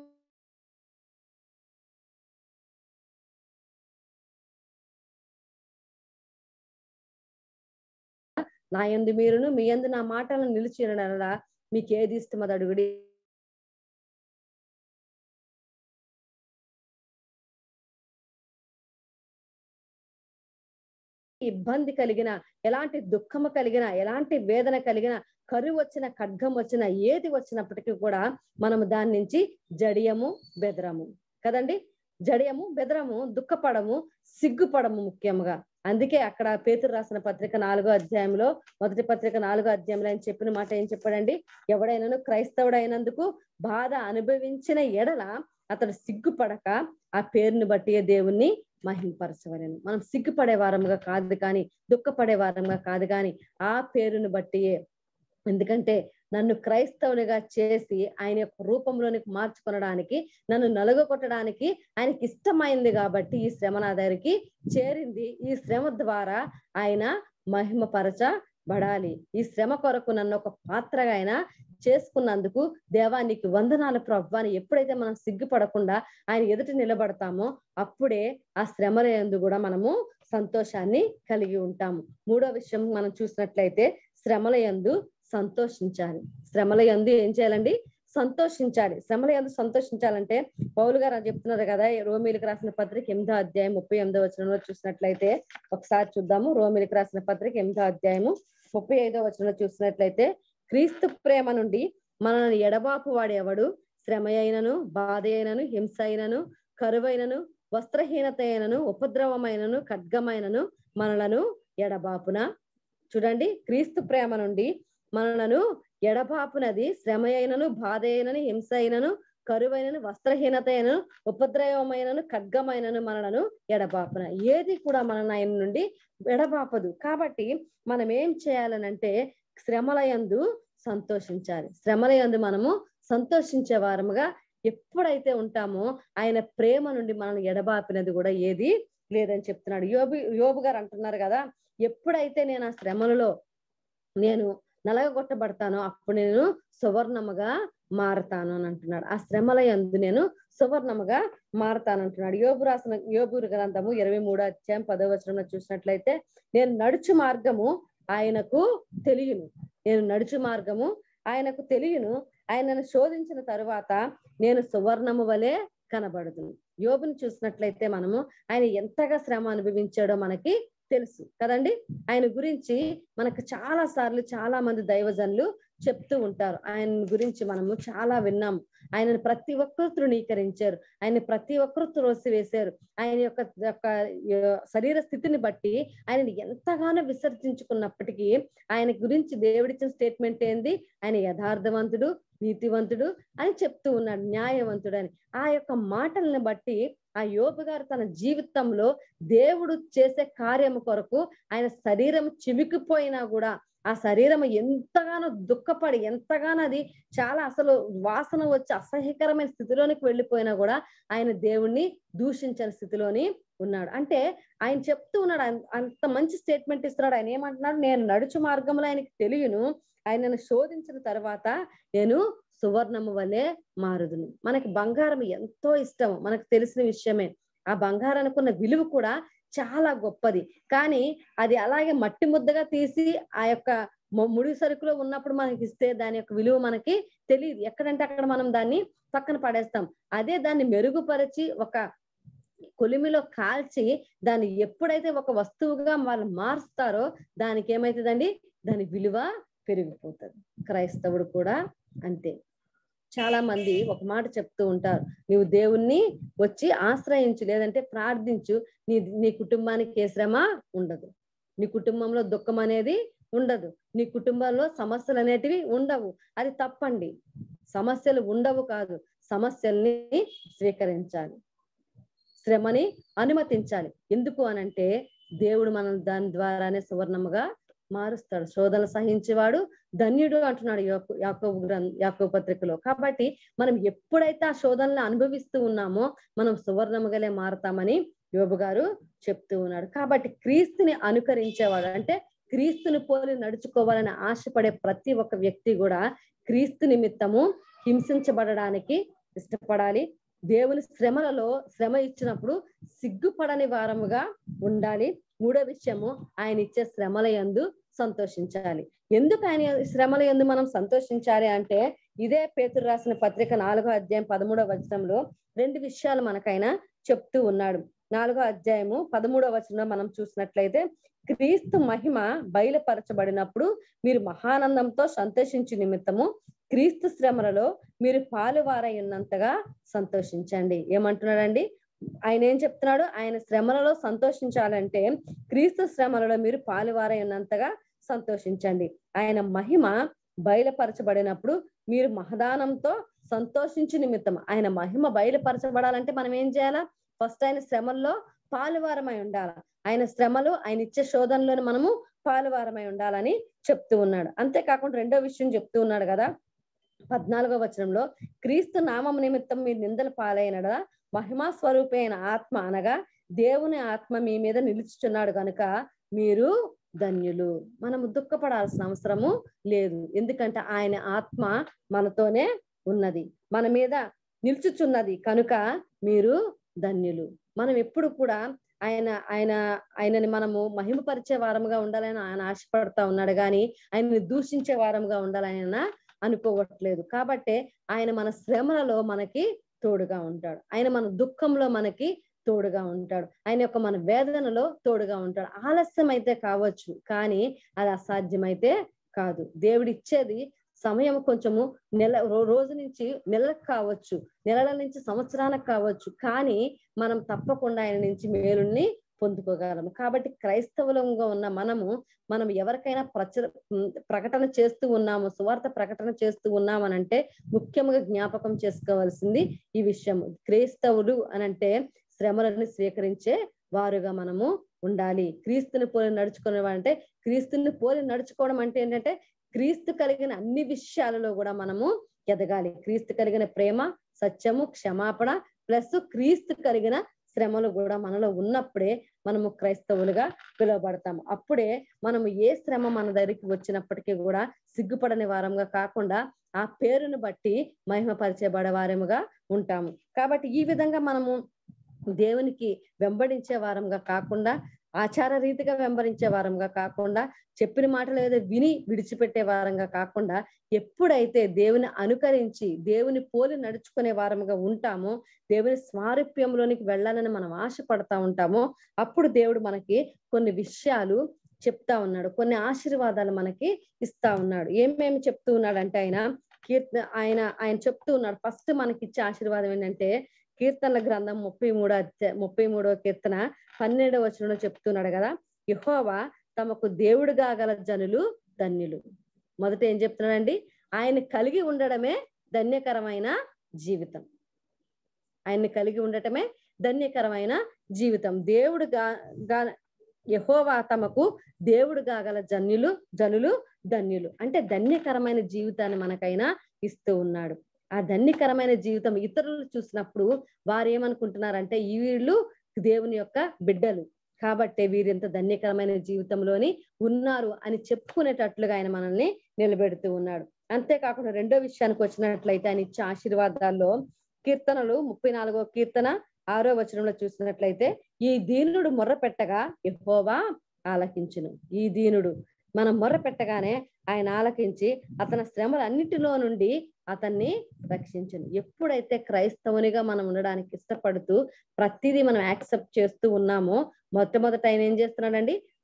[SPEAKER 1] నా యందు మీరును మీ యందు నా మాటలను నిలిచి ఉండనలా మీకు ఏది ఇష్టమది అడుగుడి ఇబ్బంది కలిగిన ఎలాంటి దుఃఖము కలిగిన ఎలాంటి వేదన కలిగిన కరువు వచ్చిన ఖడ్గం వచ్చిన ఏది వచ్చినప్పటికీ కూడా మనము దాని నుంచి జడియము బెదరము కదండి జడియము బెదరము దుఃఖపడము సిగ్గుపడము ముఖ్యంగా అందుకే అక్కడ పేతురు రాసిన పత్రిక నాలుగో అధ్యాయంలో మొదటి పత్రిక నాలుగో అధ్యాయంలో ఆయన చెప్పిన మాట ఏం చెప్పాడండి ఎవడైనాను క్రైస్తవుడైనందుకు బాధ అనుభవించిన ఎడల అతడు సిగ్గుపడక ఆ పేరుని బట్టి దేవుణ్ణి మహింపరచవలను మనం సిగ్గుపడే వారముగా కాదు కానీ దుఃఖపడే వారముగా కాదు కానీ ఆ పేరును బట్టియే ఎందుకంటే నన్ను క్రైస్తవునిగా చేసి ఆయన యొక్క రూపంలోనికి మార్చుకొనడానికి నన్ను నలుగొట్టడానికి ఆయనకి ఇష్టమైంది కాబట్టి ఈ శ్రమ నా దగ్గరికి చేరింది ఈ శ్రమ ద్వారా ఆయన మహిమపరచబడాలి ఈ శ్రమ కొరకు నన్ను ఒక పాత్రగా ఆయన చేసుకున్నందుకు దేవా నీకు వందనాలు ప్రభు అని ఎప్పుడైతే మనం సిగ్గుపడకుండా ఆయన ఎదుట నిలబడతామో అప్పుడే ఆ శ్రమల యందు కూడా మనము సంతోషాన్ని కలిగి ఉంటాము మూడో విషయం మనం చూసినట్లయితే శ్రమల యందు సంతోషించాలి శ్రమల యందు ఏం చేయాలండి సంతోషించాలి శ్రమల యందు సంతోషించాలంటే పౌలు గారు అని చెప్తున్నారు కదా రోమిలకు రాసిన పత్రిక ఎనిమిదో అధ్యాయం ముప్పై ఎనిమిదో వచనంలో చూసినట్లయితే ఒకసారి చూద్దాము రోమిలకు రాసిన పత్రిక ఎనిమిదో అధ్యాయము ముప్పై ఐదో వచనంలో చూసినట్లయితే క్రీస్తు ప్రేమ నుండి మనల్ని ఎడబాపు వాడేవాడు శ్రమ అయినను బాధ అయినను హింస అయినను కరువైనను వస్త్రహీనత అయినను ఉపద్రవమైనను ఖడ్గమైనను మనలను ఎడబాపున చూడండి క్రీస్తు ప్రేమ నుండి మనలను ఎడబాపునది శ్రమ అయినను బాధ అయినను హింస అయినను కరువైనను వస్త్రహీనత అయినను ఉపద్రవమైనను ఖడ్గమైనను మనలను ఎడబాపున ఏది కూడా మన ఆయన నుండి ఎడబాపదు కాబట్టి మనం ఏం చేయాలనంటే శ్రమల యందు సంతోషించాలి శ్రమల యందు మనము సంతోషించే వారముగా ఎప్పుడైతే ఉంటామో ఆయన ప్రేమ నుండి మనల్ని ఎడబాపినది కూడా ఏది లేదని చెప్తున్నాడు యోబు యోబు గారు అంటున్నారు కదా ఎప్పుడైతే నేను ఆ శ్రమలలో నేను నలగొట్టబడతానో అప్పుడు నేను సువర్ణముగా మారతాను అని అంటున్నాడు ఆ శ్రమల యందు నేను సువర్ణముగా మారతాను అంటున్నాడు యోబు రాసిన యోబు గ్రంథము ఇరవై మూడో అధ్యాయం పదో వచనంలో చూసినట్లయితే నేను నడుచు మార్గము ఆయనకు తెలియను నేను నడుచు మార్గము ఆయనకు తెలియను ఆయనను శోధించిన తరువాత నేను సువర్ణము వలె కనబడుతుంది యోబుని చూసినట్లయితే మనము ఆయన ఎంతగా శ్రమ అనుభవించాడో మనకి తెలుసు కదండి ఆయన గురించి మనకు చాలా సార్లు చాలా మంది దైవజనులు చెప్తూ ఉంటారు ఆయన గురించి మనము చాలా విన్నాము ఆయనను ప్రతి ఒక్కరు తృణీకరించారు ఆయన ప్రతి ఒక్కరు త్రోసివేశారు ఆయన యొక్క యొక్క శరీర స్థితిని బట్టి ఆయనని ఎంతగానో విసర్జించుకున్నప్పటికీ ఆయన గురించి దేవుడిచ్చిన స్టేట్మెంట్ ఏంది ఆయన యథార్థవంతుడు నీతివంతుడు అని చెప్తూ ఉన్నాడు న్యాయవంతుడు అని ఆ యొక్క మాటలను బట్టి ఆ యోబు గారు తన జీవితంలో దేవుడు చేసే కార్యము కొరకు ఆయన శరీరం చివికిపోయినా కూడా ఆ శరీరం ఎంతగానో దుఃఖపడి ఎంతగానో అది చాలా అసలు వాసన వచ్చి అసహ్యకరమైన స్థితిలోనికి వెళ్ళిపోయినా కూడా ఆయన దేవుణ్ణి దూషించని స్థితిలోని ఉన్నాడు అంటే ఆయన చెప్తూ ఉన్నాడు అంత మంచి స్టేట్మెంట్ ఇస్తున్నాడు ఆయన ఏమంటున్నాడు నేను నడుచు మార్గంలో ఆయనకి తెలియను ఆయనను శోధించిన తర్వాత నేను సువర్ణము వలె మారుదును మనకి బంగారం ఎంతో ఇష్టం మనకు తెలిసిన విషయమే ఆ బంగారానికి విలువ కూడా చాలా గొప్పది కానీ అది అలాగే మట్టి ముద్దగా తీసి ఆ యొక్క ముడి సరుకులో ఉన్నప్పుడు మనకి ఇస్తే దాని యొక్క విలువ మనకి తెలియదు ఎక్కడంటే అక్కడ మనం దాన్ని పక్కన పడేస్తాం అదే దాన్ని మెరుగుపరిచి ఒక కొలిమిలో కాల్చి దాన్ని ఎప్పుడైతే ఒక వస్తువుగా వాళ్ళు మారుస్తారో దానికి ఏమైతుందండి దాని విలువ పెరిగిపోతుంది క్రైస్తవుడు కూడా అంతే చాలా మంది ఒక మాట చెప్తూ ఉంటారు నీవు దేవుణ్ణి వచ్చి ఆశ్రయించు లేదంటే ప్రార్థించు నీ నీ కుటుంబానికి ఏ శ్రమ ఉండదు నీ కుటుంబంలో దుఃఖం అనేది ఉండదు నీ కుటుంబంలో సమస్యలు అనేటివి ఉండవు అది తప్పండి సమస్యలు ఉండవు కాదు సమస్యల్ని స్వీకరించాలి శ్రమని అనుమతించాలి ఎందుకు అనంటే దేవుడు మనం దాని ద్వారానే సువర్ణముగా మారుస్తాడు శోధన సహించేవాడు ధన్యుడు అంటున్నాడు యాకోబు గ్రంథ యాకోబు పత్రికలో కాబట్టి మనం ఎప్పుడైతే ఆ శోధనలు అనుభవిస్తూ ఉన్నామో మనం సువర్ణముగలే మారుతామని యోబు గారు చెప్తూ ఉన్నాడు కాబట్టి క్రీస్తుని అనుకరించేవాడు అంటే క్రీస్తుని పోలి నడుచుకోవాలని ఆశపడే ప్రతి ఒక్క వ్యక్తి కూడా క్రీస్తు నిమిత్తము హింసించబడడానికి ఇష్టపడాలి దేవుని శ్రమలలో శ్రమ ఇచ్చినప్పుడు సిగ్గుపడని వారముగా ఉండాలి మూడో విషయము ఆయన ఇచ్చే శ్రమల యందు సంతోషించాలి ఎందుకు ఆయన శ్రమల యందు మనం సంతోషించాలి అంటే ఇదే పేతురు రాసిన పత్రిక నాలుగో అధ్యాయం పదమూడో వచనంలో రెండు విషయాలు మనకైనా చెప్తూ ఉన్నాడు నాలుగో అధ్యాయము పదమూడో వచనంలో మనం చూసినట్లయితే క్రీస్తు మహిమ బయలుపరచబడినప్పుడు మీరు మహానందంతో సంతోషించు నిమిత్తము క్రీస్తు శ్రమలలో మీరు పాలువారై ఉన్నంతగా సంతోషించండి ఏమంటున్నాడండి ఆయన ఏం చెప్తున్నాడు ఆయన శ్రమలలో సంతోషించాలంటే క్రీస్తు శ్రమలలో మీరు పాలువారై ఉన్నంతగా సంతోషించండి ఆయన మహిమ బయలుపరచబడినప్పుడు మీరు మహదానంతో సంతోషించు నిమిత్తం ఆయన మహిమ బయలుపరచబడాలంటే మనం ఏం చేయాలా ఫస్ట్ ఆయన శ్రమల్లో పాలువారమై ఉండాలి ఆయన శ్రమలు ఆయన ఇచ్చే శోధనలోని మనము పాలువారమై ఉండాలని చెప్తూ ఉన్నాడు అంతేకాకుండా రెండో విషయం చెప్తూ ఉన్నాడు కదా పద్నాలుగో వచనంలో క్రీస్తు నామం నిమిత్తం మీ నిందలు పాలైనడా మహిమా స్వరూపైన ఆత్మ అనగా దేవుని ఆత్మ మీ మీద నిలుచుచున్నాడు కనుక మీరు ధన్యులు మనము దుఃఖపడాల్సిన అవసరము లేదు ఎందుకంటే ఆయన ఆత్మ మనతోనే ఉన్నది మన మీద నిలుచుచున్నది కనుక మీరు ధన్యులు మనం ఎప్పుడు కూడా ఆయన ఆయన ఆయనని మనము మహిమపరిచే వారముగా ఉండాలని ఆయన ఆశపడతా ఉన్నాడు కానీ ఆయనని దూషించే వారముగా ఉండాలని ఆయన అనుకోవట్లేదు కాబట్టే ఆయన మన శ్రమలలో మనకి తోడుగా ఉంటాడు ఆయన మన దుఃఖంలో మనకి తోడుగా ఉంటాడు ఆయన యొక్క మన వేదనలో తోడుగా ఉంటాడు ఆలస్యం అయితే కావచ్చు కానీ అది అసాధ్యమైతే కాదు దేవుడు ఇచ్చేది సమయం కొంచెము నెల రోజు నుంచి నెలకు కావచ్చు నెలల నుంచి సంవత్సరానికి కావచ్చు కానీ మనం తప్పకుండా ఆయన నుంచి మేలుని పొందుకోగలము కాబట్టి క్రైస్తవులంగా ఉన్న మనము మనం ఎవరికైనా ప్రచుర ప్రకటన చేస్తూ ఉన్నాము సువార్త ప్రకటన చేస్తూ ఉన్నామనంటే ముఖ్యంగా జ్ఞాపకం చేసుకోవాల్సింది ఈ విషయం క్రైస్తవులు అనంటే శ్రమలను స్వీకరించే వారుగా మనము ఉండాలి క్రీస్తుని పోలి నడుచుకునే అంటే క్రీస్తుని పోలి నడుచుకోవడం అంటే ఏంటంటే క్రీస్తు కలిగిన అన్ని విషయాలలో కూడా మనము ఎదగాలి క్రీస్తు కలిగిన ప్రేమ సత్యము క్షమాపణ ప్లస్ క్రీస్తు కలిగిన శ్రమలు కూడా మనలో ఉన్నప్పుడే మనము క్రైస్తవులుగా పిలువబడతాము అప్పుడే మనము ఏ శ్రమ మన దగ్గరికి వచ్చినప్పటికీ కూడా సిగ్గుపడని వారంగా కాకుండా ఆ పేరును బట్టి మహిమపరిచేబడే వారముగా ఉంటాము కాబట్టి ఈ విధంగా మనము దేవునికి వెంబడించే వారంగా కాకుండా ఆచార రీతిగా వెంబడించే వారంగా కాకుండా చెప్పిన మాటలు ఏదో విని విడిచిపెట్టే వారంగా కాకుండా ఎప్పుడైతే దేవుని అనుకరించి దేవుని పోలి నడుచుకునే వారముగా ఉంటామో దేవుని స్వారూప్యంలోనికి వెళ్ళాలని మనం ఆశపడతా ఉంటామో అప్పుడు దేవుడు మనకి కొన్ని విషయాలు చెప్తా ఉన్నాడు కొన్ని ఆశీర్వాదాలు మనకి ఇస్తా ఉన్నాడు ఏమేమి చెప్తూ ఉన్నాడు అంటే ఆయన కీర్త ఆయన ఆయన చెప్తూ ఉన్నాడు ఫస్ట్ మనకి ఇచ్చే ఆశీర్వాదం ఏంటంటే కీర్తనల గ్రంథం ముప్పై మూడో ముప్పై మూడో కీర్తన పన్నెండవ వచనంలో చెప్తున్నాడు కదా యహోవా తమకు దేవుడుగా గల జనులు ధన్యులు మొదట ఏం చెప్తున్నాడండి ఆయన కలిగి ఉండడమే ధన్యకరమైన జీవితం ఆయన్ని కలిగి ఉండటమే ధన్యకరమైన జీవితం దేవుడుగా గా యహోవా తమకు దేవుడుగా గల జన్యులు జనులు ధన్యులు అంటే ధన్యకరమైన జీవితాన్ని మనకైనా ఇస్తూ ఉన్నాడు ఆ ధన్యకరమైన జీవితం ఇతరులు చూసినప్పుడు వారు ఏమనుకుంటున్నారంటే ఈ వీళ్ళు దేవుని యొక్క బిడ్డలు కాబట్టే వీరింత ధన్యకరమైన జీవితంలోని ఉన్నారు అని చెప్పుకునేటట్లుగా ఆయన మనల్ని నిలబెడుతూ ఉన్నాడు అంతేకాకుండా రెండో విషయానికి వచ్చినట్లయితే ఆయన ఇచ్చే ఆశీర్వాదాల్లో కీర్తనలు ముప్పై నాలుగో కీర్తన ఆరో వచనంలో చూసినట్లయితే ఈ దీనుడు మొర్ర పెట్టగా ఎహోవా ఆలకించును ఈ దీనుడు మనం మొర్ర పెట్టగానే ఆయన ఆలకించి అతని శ్రమలన్నిటిలో నుండి అతన్ని రక్షించను ఎప్పుడైతే క్రైస్తవునిగా మనం ఉండడానికి ఇష్టపడుతూ ప్రతిదీ మనం యాక్సెప్ట్ చేస్తూ ఉన్నామో మొట్టమొదట ఆయన ఏం చేస్తున్నాడండి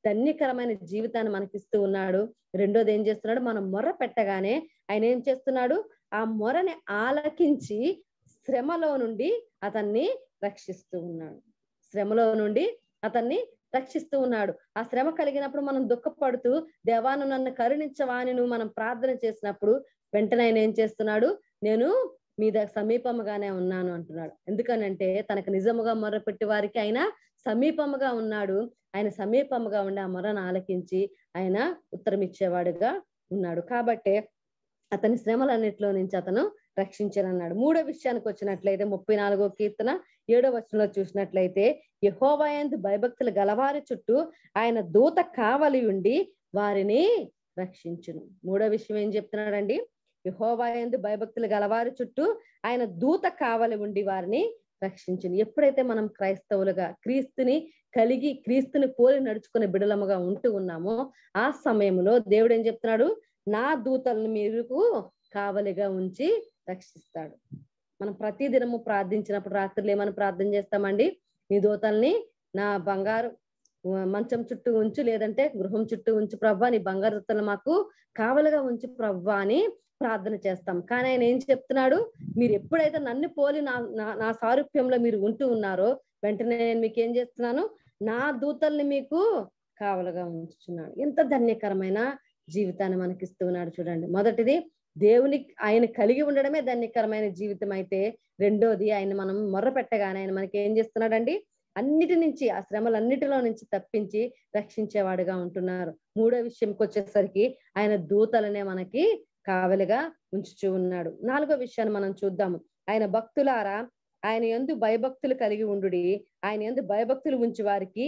[SPEAKER 1] ధన్యకరమైన జీవితాన్ని మనకిస్తూ ఉన్నాడు రెండోది ఏం చేస్తున్నాడు మనం మొర్ర పెట్టగానే ఆయన ఏం చేస్తున్నాడు ఆ మొరని ఆలకించి శ్రమలో నుండి అతన్ని రక్షిస్తూ ఉన్నాడు శ్రమలో నుండి అతన్ని రక్షిస్తూ ఉన్నాడు ఆ శ్రమ కలిగినప్పుడు మనం దుఃఖపడుతూ దేవాను నన్ను కరుణించవా అని నువ్వు మనం ప్రార్థన చేసినప్పుడు వెంటనే ఆయన ఏం చేస్తున్నాడు నేను మీ దగ్గర సమీపముగానే ఉన్నాను అంటున్నాడు ఎందుకనంటే తనకు నిజముగా మొరపెట్టి వారికి ఆయన సమీపముగా ఉన్నాడు ఆయన సమీపముగా ఉండి ఆ మొరను ఆలకించి ఆయన ఉత్తరం ఇచ్చేవాడుగా ఉన్నాడు కాబట్టే అతని శ్రమలన్నిటిలో నుంచి అతను రక్షించనన్నాడు మూడో విషయానికి వచ్చినట్లయితే ముప్పై నాలుగో కీర్తన ఏడో వచనంలో చూసినట్లయితే యహోవయందు భయభక్తులు గలవారి చుట్టూ ఆయన దూత కావలి ఉండి వారిని రక్షించును మూడో విషయం ఏం చెప్తున్నాడండి యహోవాయందు భయభక్తులు గలవారి చుట్టూ ఆయన దూత కావలి ఉండి వారిని రక్షించును ఎప్పుడైతే మనం క్రైస్తవులుగా క్రీస్తుని కలిగి క్రీస్తుని పోలి నడుచుకునే బిడలముగా ఉంటూ ఉన్నామో ఆ సమయంలో దేవుడు ఏం చెప్తున్నాడు నా దూతలను మీకు కావలిగా ఉంచి రక్షిస్తాడు మనం ప్రతి దినము ప్రార్థించినప్పుడు రాత్రులు ఏమని ప్రార్థన చేస్తామండి నీ దూతల్ని నా బంగారు మంచం చుట్టూ ఉంచు లేదంటే గృహం చుట్టూ ఉంచు ప్రవ్వా నీ బంగారు దూతలు మాకు కావలిగా ఉంచు ప్రవ్వా అని ప్రార్థన చేస్తాం కానీ ఆయన ఏం చెప్తున్నాడు మీరు ఎప్పుడైతే నన్ను పోలి నా నా సారూప్యంలో మీరు ఉంటూ ఉన్నారో వెంటనే నేను మీకు ఏం చేస్తున్నాను నా దూతల్ని మీకు కావలుగా ఉంచుతున్నాడు ఎంత ధన్యకరమైన జీవితాన్ని మనకిస్తూ ఉన్నాడు చూడండి మొదటిది దేవుని ఆయన కలిగి ఉండడమే ధన్యకరమైన జీవితం అయితే రెండోది ఆయన మనం మొర్ర పెట్టగానే ఆయన మనకి ఏం చేస్తున్నాడండి అన్నిటి నుంచి ఆ శ్రమలన్నిటిలో నుంచి తప్పించి రక్షించేవాడుగా ఉంటున్నారు మూడో విషయంకి వచ్చేసరికి ఆయన దూతలనే మనకి కావలిగా ఉంచుచూ ఉన్నాడు నాలుగో విషయాన్ని మనం చూద్దాము ఆయన భక్తులారా ఆయన ఎందు భయభక్తులు కలిగి ఉండు ఆయన ఎందు భయభక్తులు ఉంచి వారికి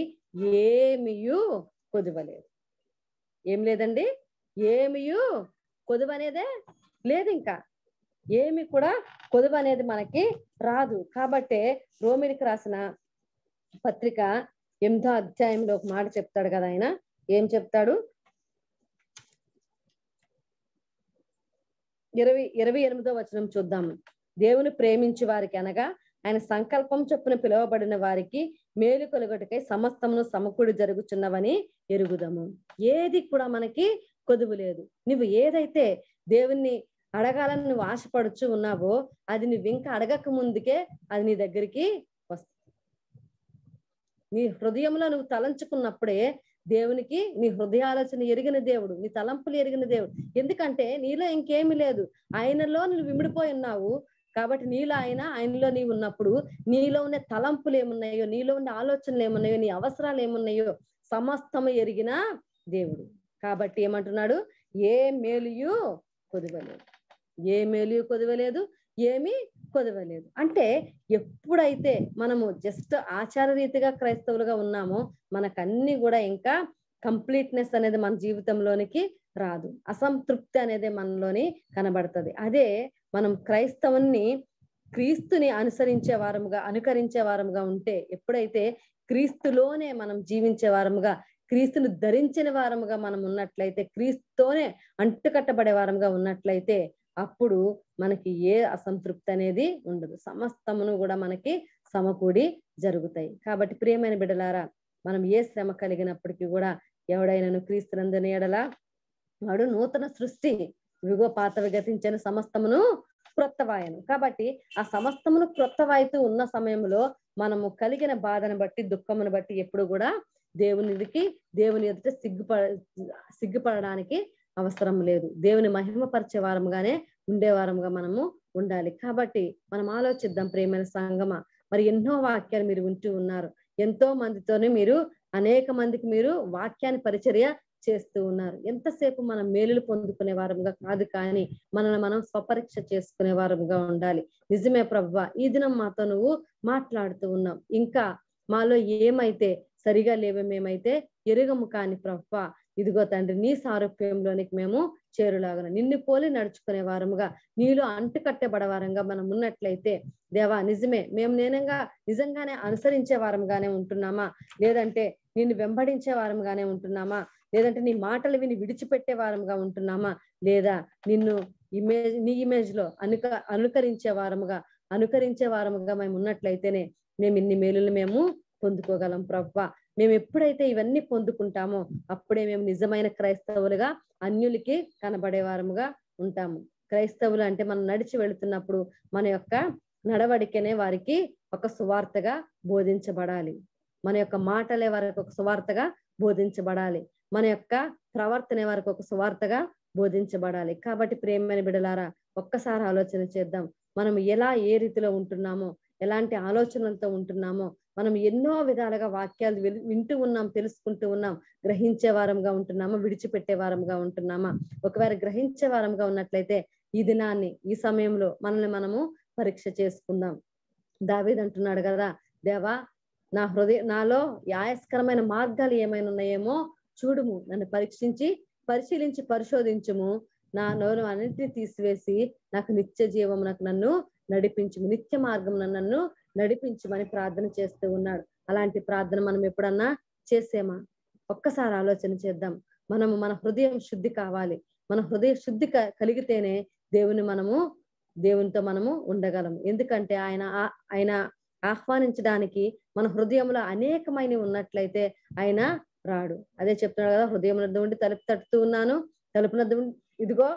[SPEAKER 1] ఏమియు కొదువలేదు ఏం లేదండి ఏమియు కొదువు అనేదే లేదు ఇంకా ఏమి కూడా కొదువు అనేది మనకి రాదు కాబట్టే రోమిలికి రాసిన పత్రిక ఎనిమిదో అధ్యాయంలో ఒక మాట చెప్తాడు కదా ఆయన ఏం చెప్తాడు ఇరవై ఇరవై ఎనిమిదో వచనం చూద్దాము దేవుని ప్రేమించి వారికి అనగా ఆయన సంకల్పం చొప్పున పిలువబడిన వారికి మేలు కలుగటకై సమస్తమును సమకూడి జరుగుచున్నవని ఎరుగుదము ఏది కూడా మనకి కొదువు లేదు నువ్వు ఏదైతే దేవుణ్ణి అడగాలని నువ్వు ఆశపడుచు ఉన్నావో అది నువ్వు ఇంకా అడగక ముందుకే అది నీ దగ్గరికి వస్తుంది నీ హృదయంలో నువ్వు తలంచుకున్నప్పుడే దేవునికి నీ హృదయాలోచన ఎరిగిన దేవుడు నీ తలంపులు ఎరిగిన దేవుడు ఎందుకంటే నీలో ఇంకేమీ లేదు ఆయనలో నువ్వు విమిడిపోయి ఉన్నావు కాబట్టి నీలో ఆయన ఆయనలో నీవు ఉన్నప్పుడు నీలో ఉన్న తలంపులు ఏమున్నాయో నీలో ఉన్న ఆలోచనలు ఏమున్నాయో నీ అవసరాలు ఏమున్నాయో సమస్తము ఎరిగిన దేవుడు కాబట్టి ఏమంటున్నాడు ఏ మేలుయు కొదవలేదు ఏ మేలు కొదవలేదు ఏమి కొదవలేదు అంటే ఎప్పుడైతే మనము జస్ట్ ఆచార రీతిగా క్రైస్తవులుగా ఉన్నామో మనకన్నీ కూడా ఇంకా కంప్లీట్నెస్ అనేది మన జీవితంలోనికి రాదు అసంతృప్తి అనేది మనలోని కనబడుతుంది అదే మనం క్రైస్తవుని క్రీస్తుని అనుసరించే వారముగా అనుకరించే వారముగా ఉంటే ఎప్పుడైతే క్రీస్తులోనే మనం జీవించే వారముగా క్రీస్తును ధరించిన వారముగా మనం ఉన్నట్లయితే క్రీస్తుతోనే అంటుకట్టబడే వారముగా ఉన్నట్లయితే అప్పుడు మనకి ఏ అసంతృప్తి అనేది ఉండదు సమస్తమును కూడా మనకి సమకూడి జరుగుతాయి కాబట్టి ప్రియమైన బిడలారా మనం ఏ శ్రమ కలిగినప్పటికీ కూడా ఎవడైనాను క్రీస్తునందని ఎడలా వాడు నూతన సృష్టి విగో పాతవి గతించిన సమస్తమును క్రొత్తవాయను కాబట్టి ఆ సమస్తమును క్రొత్తవాయితూ ఉన్న సమయంలో మనము కలిగిన బాధను బట్టి దుఃఖమును బట్టి ఎప్పుడు కూడా దేవునికి దేవుని ఎదుట సిగ్గుపడ సిగ్గుపడడానికి అవసరం లేదు దేవుని మహిమపరిచే వారముగానే ఉండే వారముగా మనము ఉండాలి కాబట్టి మనం ఆలోచిద్దాం ప్రేమైన సంగమ మరి ఎన్నో వాక్యాలు మీరు వింటూ ఉన్నారు ఎంతో మందితోనే మీరు అనేక మందికి మీరు వాక్యాన్ని పరిచర్య చేస్తూ ఉన్నారు ఎంతసేపు మనం మేలులు పొందుకునే వారముగా కాదు కానీ మనల్ని మనం స్వపరీక్ష చేసుకునే వారముగా ఉండాలి నిజమే ప్రవ్వ ఈ దినం మాతో నువ్వు మాట్లాడుతూ ఉన్నావు ఇంకా మాలో ఏమైతే సరిగా లేవే మేమైతే ఎరుగము కాని ప్రవ్వ ఇదిగో తండ్రి నీ సారూప్యంలోనికి మేము చేరులాగన నిన్ను పోలి నడుచుకునే వారముగా నీలో అంటుకట్టబడే వారంగా మనం ఉన్నట్లయితే దేవా నిజమే మేము నేనంగా నిజంగానే అనుసరించే వారంగానే ఉంటున్నామా లేదంటే నిన్ను వెంబడించే వారంగానే ఉంటున్నామా లేదంటే నీ మాటలు విని విడిచిపెట్టే వారంగా ఉంటున్నామా లేదా నిన్ను ఇమేజ్ నీ ఇమేజ్ లో అనుక అనుకరించే వారముగా అనుకరించే వారముగా మేము ఉన్నట్లయితేనే మేము ఇన్ని మేలులు మేము పొందుకోగలం ప్రవ్వ మేము ఎప్పుడైతే ఇవన్నీ పొందుకుంటామో అప్పుడే మేము నిజమైన క్రైస్తవులుగా అన్యులకి కనబడే వారముగా ఉంటాము క్రైస్తవులు అంటే మనం నడిచి వెళుతున్నప్పుడు మన యొక్క నడవడికనే వారికి ఒక సువార్తగా బోధించబడాలి మన యొక్క మాటలే వారికి ఒక సువార్తగా బోధించబడాలి మన యొక్క ప్రవర్తనే వారికి ఒక సువార్తగా బోధించబడాలి కాబట్టి ప్రేమైన బిడలారా ఒక్కసారి ఆలోచన చేద్దాం మనం ఎలా ఏ రీతిలో ఉంటున్నామో ఎలాంటి ఆలోచనలతో ఉంటున్నామో మనం ఎన్నో విధాలుగా వాక్యాలు విల్- వింటూ ఉన్నాం తెలుసుకుంటూ ఉన్నాం గ్రహించే వారంగా ఉంటున్నామా విడిచిపెట్టే వారంగా ఉంటున్నామా ఒకవేళ గ్రహించే వారంగా ఉన్నట్లయితే ఈ దినాన్ని ఈ సమయంలో మనల్ని మనము పరీక్ష చేసుకుందాం దావీద్ అంటున్నాడు కదా దేవా నా హృదయ నాలో యాయస్కరమైన మార్గాలు ఏమైనా ఉన్నాయేమో చూడుము నన్ను పరీక్షించి పరిశీలించి పరిశోధించుము నా నోరు అన్నింటినీ తీసివేసి నాకు నిత్య జీవం నాకు నన్ను నడిపించుము నిత్య మార్గం నన్ను నడిపించమని ప్రార్థన చేస్తూ ఉన్నాడు అలాంటి ప్రార్థన మనం ఎప్పుడన్నా చేసేమా ఒక్కసారి ఆలోచన చేద్దాం మనము మన హృదయం శుద్ధి కావాలి మన హృదయ శుద్ధి క- కలిగితేనే దేవుని మనము దేవునితో మనము ఉండగలం ఎందుకంటే ఆయన ఆ- ఆయన ఆహ్వానించడానికి మన హృదయంలో అనేకమైన ఉన్నట్లయితే ఆయన రాడు అదే చెప్తున్నాడు కదా హృదయం నద్ద ఉండి తలుపు తట్టుతూ ఉన్నాను తలుపు నద్ద ఉండి ఇదిగో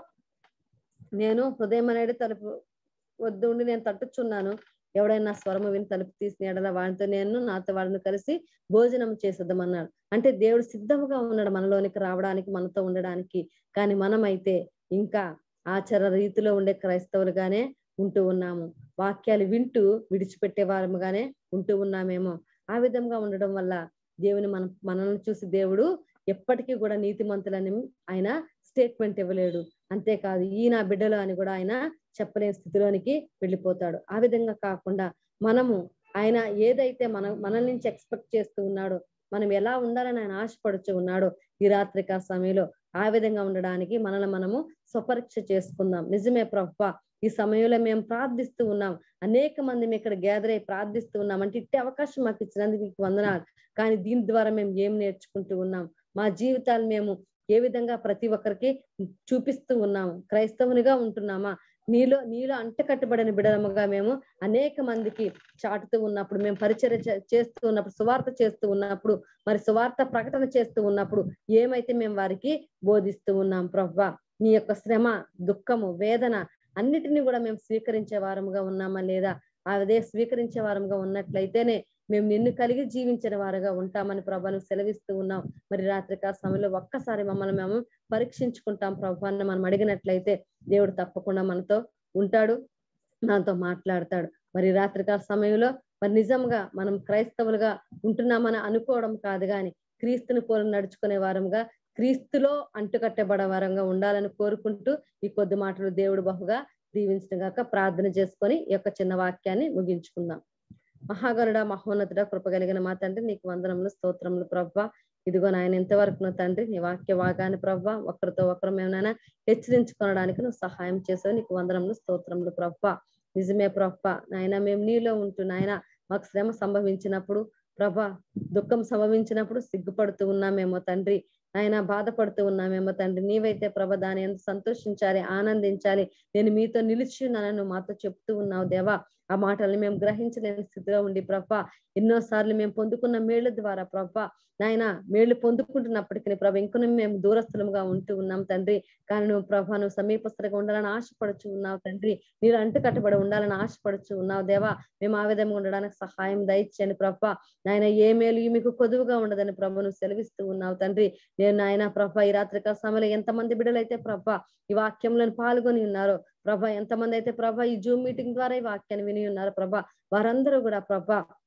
[SPEAKER 1] నేను హృదయం అనేది తలుపు వద్దు ఉండి నేను తట్టుచున్నాను ఎవడైనా స్వరము విని తలుపు తీసిన ఎడల వాడితో నేను నాతో వాళ్ళని కలిసి భోజనం చేసేద్దామన్నాడు అంటే దేవుడు సిద్ధముగా ఉన్నాడు మనలోనికి రావడానికి మనతో ఉండడానికి కానీ మనమైతే ఇంకా ఆచార రీతిలో ఉండే క్రైస్తవులుగానే ఉంటూ ఉన్నాము వాక్యాలు వింటూ విడిచిపెట్టే వారముగానే ఉంటూ ఉన్నామేమో ఆ విధంగా ఉండడం వల్ల దేవుని మన మనల్ని చూసి దేవుడు ఎప్పటికీ కూడా నీతిమంతులని ఆయన స్టేట్మెంట్ ఇవ్వలేడు అంతేకాదు ఈ నా బిడ్డలు అని కూడా ఆయన చెప్పలేని స్థితిలోనికి వెళ్ళిపోతాడు ఆ విధంగా కాకుండా మనము ఆయన ఏదైతే మన మన నుంచి ఎక్స్పెక్ట్ చేస్తూ ఉన్నాడో మనం ఎలా ఉండాలని ఆయన ఆశపడుచు ఉన్నాడో ఈ రాత్రిక సమయంలో ఆ విధంగా ఉండడానికి మనల్ని మనము స్వపరీక్ష చేసుకుందాం నిజమే ప్రభా ఈ సమయంలో మేము ప్రార్థిస్తూ ఉన్నాం అనేక మంది మేము ఇక్కడ గ్యాదర్ అయి ప్రార్థిస్తూ ఉన్నాం అంటే ఇట్టే అవకాశం మాకు ఇచ్చినందుకు మీకు వందనాలు కానీ దీని ద్వారా మేము ఏం నేర్చుకుంటూ ఉన్నాం మా జీవితాలు మేము ఏ విధంగా ప్రతి ఒక్కరికి చూపిస్తూ ఉన్నాము క్రైస్తవునిగా ఉంటున్నామా నీలో నీలో అంటకట్టబడిన బిడలముగా మేము అనేక మందికి చాటుతూ ఉన్నప్పుడు మేము పరిచర్య చే- చేస్తూ ఉన్నప్పుడు సువార్త చేస్తూ ఉన్నప్పుడు మరి సువార్త ప్రకటన చేస్తూ ఉన్నప్పుడు ఏమైతే మేము వారికి బోధిస్తూ ఉన్నాం ప్రవ్వా నీ యొక్క శ్రమ దుఃఖము వేదన అన్నిటినీ కూడా మేము స్వీకరించే వారముగా ఉన్నామా లేదా అదే స్వీకరించే వారముగా ఉన్నట్లయితేనే మేము నిన్ను కలిగి జీవించిన వారుగా ఉంటామని ప్రభాను సెలవిస్తూ ఉన్నాం మరి రాత్రికాల సమయంలో ఒక్కసారి మమ్మల్ని మేము పరీక్షించుకుంటాం ప్రభాన్ని మనం అడిగినట్లయితే దేవుడు తప్పకుండా మనతో ఉంటాడు మనతో మాట్లాడతాడు మరి రాత్రికాల సమయంలో మరి నిజంగా మనం క్రైస్తవులుగా ఉంటున్నామని అనుకోవడం కాదు గాని క్రీస్తుని పోలి నడుచుకునే వారంగా క్రీస్తులో అంటుకట్టబడే వారంగా ఉండాలని కోరుకుంటూ ఈ కొద్ది మాటలు దేవుడు బహుగా దీవించిన గాక ప్రార్థన చేసుకొని ఈ యొక్క చిన్న వాక్యాన్ని ముగించుకుందాం మహాగరుడ మహోన్నతుడ కృప కలిగిన మా తండ్రి నీకు వందనములు స్తోత్రములు ప్రవ్వ ఇదిగో నాయన ఎంతవరకు నా తండ్రి నీ వాక్య వాగాన్ని ప్రవ్వ ఒకరితో ఒకరు మేమైనా హెచ్చరించుకోవడానికి నువ్వు సహాయం చేసావు నీకు వందనములు స్తోత్రములు ప్రవ్వ నిజమే ప్రవ్వ నాయన మేము నీలో ఉంటూ నాయన మాకు శ్రమ సంభవించినప్పుడు ప్రభా దుఃఖం సంభవించినప్పుడు సిగ్గుపడుతూ ఉన్నామేమో తండ్రి ఆయన బాధపడుతూ ఉన్నామేమో తండ్రి నీవైతే ప్రభ దాని ఎంత సంతోషించాలి ఆనందించాలి నేను మీతో నిలిచి ఉన్నానని నువ్వు మాతో చెప్తూ ఉన్నావు దేవా ఆ మాటల్ని మేము గ్రహించలేని స్థితిలో ఉండి ప్రభ ఎన్నో సార్లు మేము పొందుకున్న మేళ్ళ ద్వారా ప్రభ నాయన మేళ్లు పొందుకుంటున్నప్పటికీ ప్రభ ఇంకొన మేము దూరస్థులముగా ఉంటూ ఉన్నాం తండ్రి కానీ నువ్వు ప్రభ నువ్వు సమీపస్తులుగా ఉండాలని ఆశపడుచు ఉన్నావు తండ్రి మీరు అంటు కట్టబడి ఉండాలని ఆశపడుచు ఉన్నావు దేవా మేము ఆ విధంగా ఉండడానికి సహాయం దయచేయండి ప్రభ నాయన ఏ మేలు మీకు కొదువుగా ఉండదని ప్రభ నువ్వు సెలవిస్తూ ఉన్నావు తండ్రి నేను నాయన ప్రభ ఈ రాత్రికాల సమయంలో ఎంతమంది బిడ్డలైతే ప్రభ ఈ వాక్యంలో పాల్గొని ఉన్నారో ప్రభ ఎంతమంది అయితే ప్రభ ఈ జూమ్ మీటింగ్ ద్వారా ఈ వాక్యాన్ని విని ఉన్నారు ప్రభ వారందరూ కూడా ప్రభ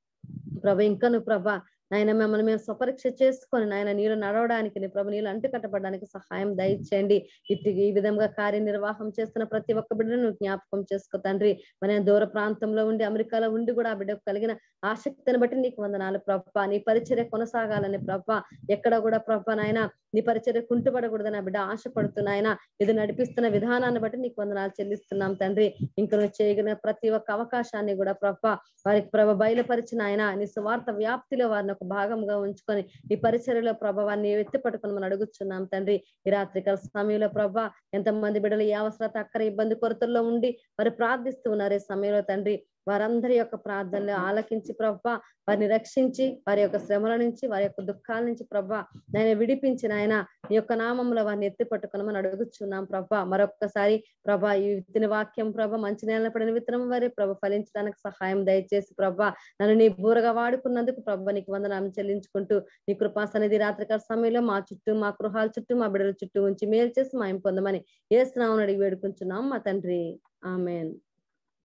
[SPEAKER 1] ప్రభ ఇంకను ప్రభ నాయన మిమ్మల్ని మేము స్వపరీక్ష చేసుకొని నాయన నీళ్ళు నడవడానికి నీ ప్రభు నీళ్ళు అంటు కట్టబడడానికి సహాయం దయచేయండి ఇటు ఈ విధంగా కార్యనిర్వాహం చేస్తున్న ప్రతి ఒక్క బిడ్డను నువ్వు జ్ఞాపకం చేసుకో తండ్రి మన దూర ప్రాంతంలో ఉండి అమెరికాలో ఉండి కూడా ఆ బిడ్డకు కలిగిన ఆసక్తిని బట్టి నీకు వందనాలు ప్రభ నీ పరిచర్య కొనసాగాలని ప్రభ ఎక్కడ కూడా ప్రభ నాయన నీ పరిచర్య కుంటుపడకూడదని ఆ బిడ్డ ఆశపడుతున్నాయన ఇది నడిపిస్తున్న విధానాన్ని బట్టి నీకు వందనాలు చెల్లిస్తున్నాం తండ్రి ఇంకా నువ్వు చేయగలిగిన ప్రతి ఒక్క అవకాశాన్ని కూడా ప్రభ వారికి ప్రభ బయలుపరిచిన ఆయన నీ స్వార్థ వ్యాప్తిలో వారిని ఒక భాగంగా ఉంచుకొని ఈ పరిచర్యలో ప్రభావాన్ని ఎత్తి పట్టుకొని మనం అడుగుతున్నాం తండ్రి ఈ రాత్రికాల సమయంలో ప్రభ ఎంతమంది బిడ్డలు ఈ అవసరత అక్కర ఇబ్బంది కొరతల్లో ఉండి వారు ప్రార్థిస్తూ ఉన్నారు ఈ సమయంలో తండ్రి వారందరి యొక్క ప్రార్థనలు ఆలకించి ప్రభా వారిని రక్షించి వారి యొక్క శ్రమల నుంచి వారి యొక్క దుఃఖాల నుంచి ప్రభా నాయన విడిపించి నాయన నీ యొక్క నామంలో వారిని ఎత్తి పట్టుకునమని అడుగుచున్నాం ప్రభా మరొక్కసారి ప్రభా ఈ విత్తిన వాక్యం ప్రభ మంచి నేల పడిన విత్తనం వారి ప్రభ ఫలించడానికి సహాయం దయచేసి ప్రభా నన్ను నీ బూరగా వాడుకున్నందుకు ప్రభ నీకు వందనాలు చెల్లించుకుంటూ నీ కృపా సన్నిధి రాత్రికాల సమయంలో మా చుట్టూ మా గృహాల చుట్టూ మా బిడ్డల చుట్టూ ఉంచి మేలు చేసి మాయం పొందమని ఏ స్నామం అడిగి వేడుకుంటున్నాం మా తండ్రి ఆమెన్